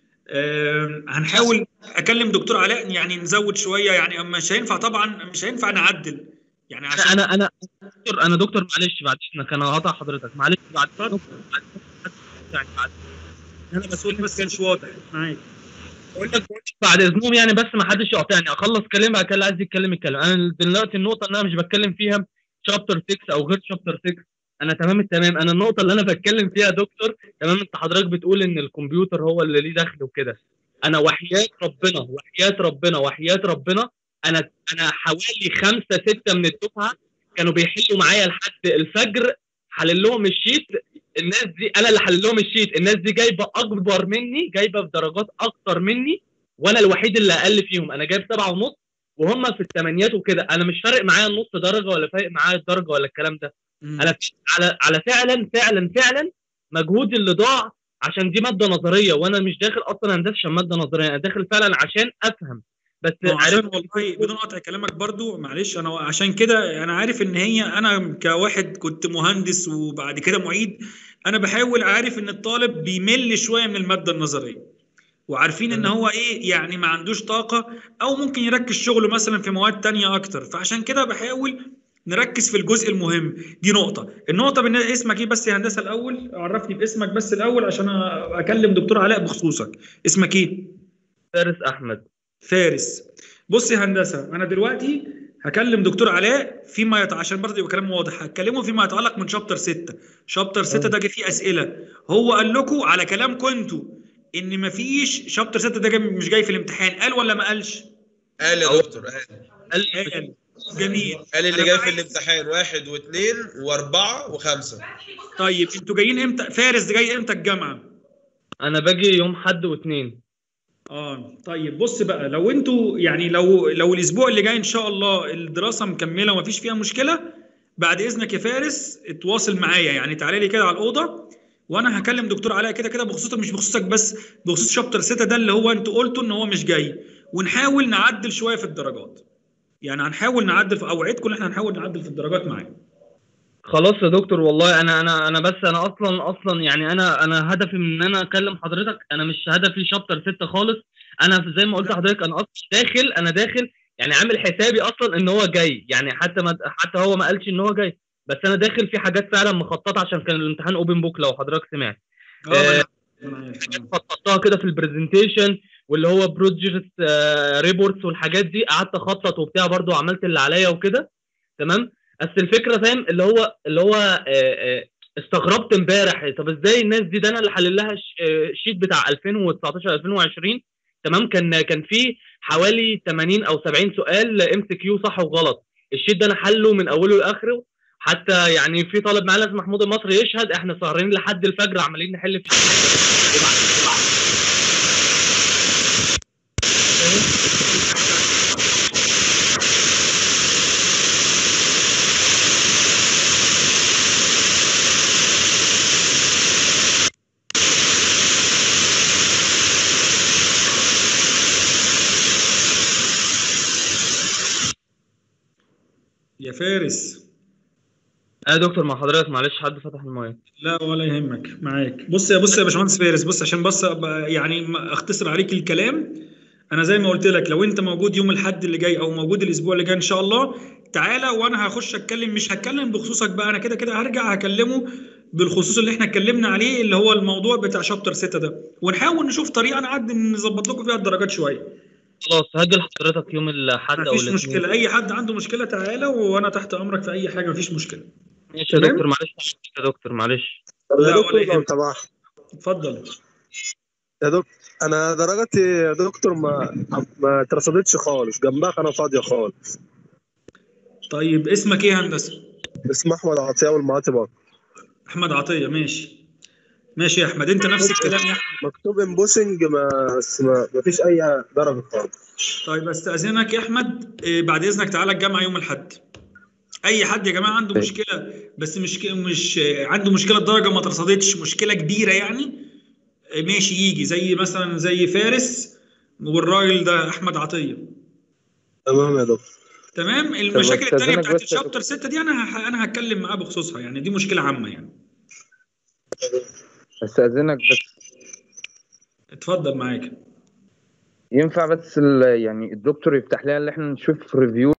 آم، هنحاول اكلم دكتور علاء يعني نزود شويه يعني مش هينفع طبعا مش هينفع نعدل يعني عشان انا انا دكتور انا دكتور معلش بعد اذنك انا هقطع حضرتك معلش بعد دكتور بعد يعني بعد انا الصوت بس مش واضح معاك بقول لك بعد اذنهم يعني بس ما حدش يقاطعني اخلص كلام بعد كده اللي عايز يتكلم يتكلم انا دلوقتي النقطه اللي انا مش بتكلم فيها شابتر 6 او غير شابتر 6 انا تمام التمام انا النقطه اللي انا بتكلم فيها يا دكتور تمام انت حضرتك بتقول ان الكمبيوتر هو اللي ليه دخل وكده انا وحياه ربنا وحياه ربنا وحياه ربنا انا انا حوالي خمسه سته من الدفعه كانوا بيحلوا معايا لحد الفجر حلل لهم الشيت الناس دي انا اللي حلل لهم الشيت الناس دي جايبه اكبر مني جايبه في درجات اكتر مني وانا الوحيد اللي اقل فيهم انا جايب سبعة ونص وهم في الثمانيات وكده انا مش فارق معايا النص درجه ولا فارق معايا الدرجه ولا الكلام ده انا على على فعلا فعلا فعلا مجهودي اللي ضاع عشان دي ماده نظريه وانا مش داخل اصلا هندسه عشان ماده نظريه انا داخل فعلا عشان افهم بس ما هو عشان عرفت والله بدون قطع كلامك برضو معلش انا عشان كده انا عارف ان هي انا كواحد كنت مهندس وبعد كده معيد انا بحاول عارف ان الطالب بيمل شويه من الماده النظريه وعارفين ان هو ايه يعني ما عندوش طاقه او ممكن يركز شغله مثلا في مواد تانية اكتر فعشان كده بحاول نركز في الجزء المهم دي نقطة النقطة بالنسبة اسمك ايه بس يا هندسة الأول عرفني باسمك بس الأول عشان أكلم دكتور علاء بخصوصك اسمك ايه؟ فارس أحمد فارس بص يا هندسة أنا دلوقتي هكلم دكتور علاء فيما يتع... عشان برضه يبقى كلام واضح هتكلمه فيما يتعلق من شابتر 6 شابتر 6 ده جه فيه أسئلة هو قال لكم على كلامكم انتوا ان مفيش شابتر 6 ده جاي مش جاي في الامتحان قال ولا ما قالش؟ قال يا دكتور قال قال قال جميل قال اللي أنا جاي في عايز- الامتحان واحد واثنين واربعه وخمسه طيب انتوا جايين امتى فارس ده جاي امتى الجامعه انا باجي يوم حد واثنين اه طيب بص بقى لو انتوا يعني لو لو الاسبوع اللي جاي ان شاء الله الدراسه مكمله ومفيش فيها مشكله بعد اذنك يا فارس اتواصل معايا يعني تعالى لي كده على الاوضه وانا هكلم دكتور علاء كده كده بخصوصك مش بخصوصك بس بخصوص شابتر 6 ده اللي هو انتوا قلتوا ان هو مش جاي ونحاول نعدل شويه في الدرجات يعني هنحاول نعدل في اوعدكم ان احنا هنحاول نعدل في الدرجات معاه خلاص يا دكتور والله انا انا انا بس انا اصلا اصلا يعني انا انا هدفي من ان انا اكلم حضرتك انا مش هدفي شابتر 6 خالص انا زي ما قلت لحضرتك انا اصلا داخل انا داخل يعني عامل حسابي اصلا ان هو جاي يعني حتى ما حتى هو ما قالش ان هو جاي بس انا داخل في حاجات فعلا مخططه عشان كان الامتحان اوبن بوك لو حضرتك سمعت آه، خططتها كده في البرزنتيشن واللي هو بروجكت ريبورتس والحاجات دي قعدت اخطط وبتاع برضو عملت اللي عليا وكده تمام بس الفكره فاهم اللي هو اللي هو آه، آه، استغربت امبارح طب ازاي الناس دي ده انا اللي حلل لها ش- آه، شيت بتاع 2019 2020 تمام كان كان في حوالي 80 او 70 سؤال ام سي كيو صح وغلط الشيت ده انا حله من اوله لاخره حتى يعني في طالب معانا اسمه محمود المصري يشهد احنا سهرانين لحد الفجر عمالين نحل في الشيت يا فارس اه دكتور مع حضرتك معلش حد فتح المايك لا ولا يهمك معاك بص يا بص يا باشمهندس فارس بص عشان بس أبقى يعني ما اختصر عليك الكلام انا زي ما قلت لك لو انت موجود يوم الاحد اللي جاي او موجود الاسبوع اللي جاي ان شاء الله تعالى وانا هخش اتكلم مش هتكلم بخصوصك بقى انا كده كده هرجع هكلمه بالخصوص اللي احنا اتكلمنا عليه اللي هو الموضوع بتاع شابتر 6 ده ونحاول نشوف طريقه نعدي نظبط لكم فيها الدرجات شويه خلاص هاجي لحضرتك يوم الاحد او مفيش الاثنين مشكله اي حد عنده مشكله تعالى وانا تحت امرك في اي حاجه مفيش مشكله ماشي يا تمام؟ دكتور معلش يا دكتور معلش طب لا يا ولا دكتور لو يهمك. سمحت اتفضل يا دكتور انا درجاتي يا دكتور ما ما اترصدتش خالص جنبها كانت فاضيه خالص طيب اسمك ايه يا هندسه اسمي احمد عطيه والمعاطي بكر احمد عطيه ماشي ماشي يا احمد انت نفس الكلام يا احمد مكتوب امبوسنج ما بس ما ما فيش اي درجه خالص طيب استاذنك يا احمد إيه، بعد اذنك تعالى الجامعه يوم الاحد اي حد يا جماعه عنده مشكله بس مش مش عنده مشكله درجه ما اترصدتش مشكله كبيره يعني إيه، ماشي يجي زي مثلا زي فارس والراجل ده احمد عطيه تمام يا دكتور تمام المشاكل أستاذنك الثانيه بتاعت بس يا الشابتر 6 دي انا ه- انا هتكلم معاه بخصوصها يعني دي مشكله عامه يعني استاذنك بس اتفضل معاك ينفع بس ال- يعني الدكتور يفتح لنا اللي احنا نشوف ريفيو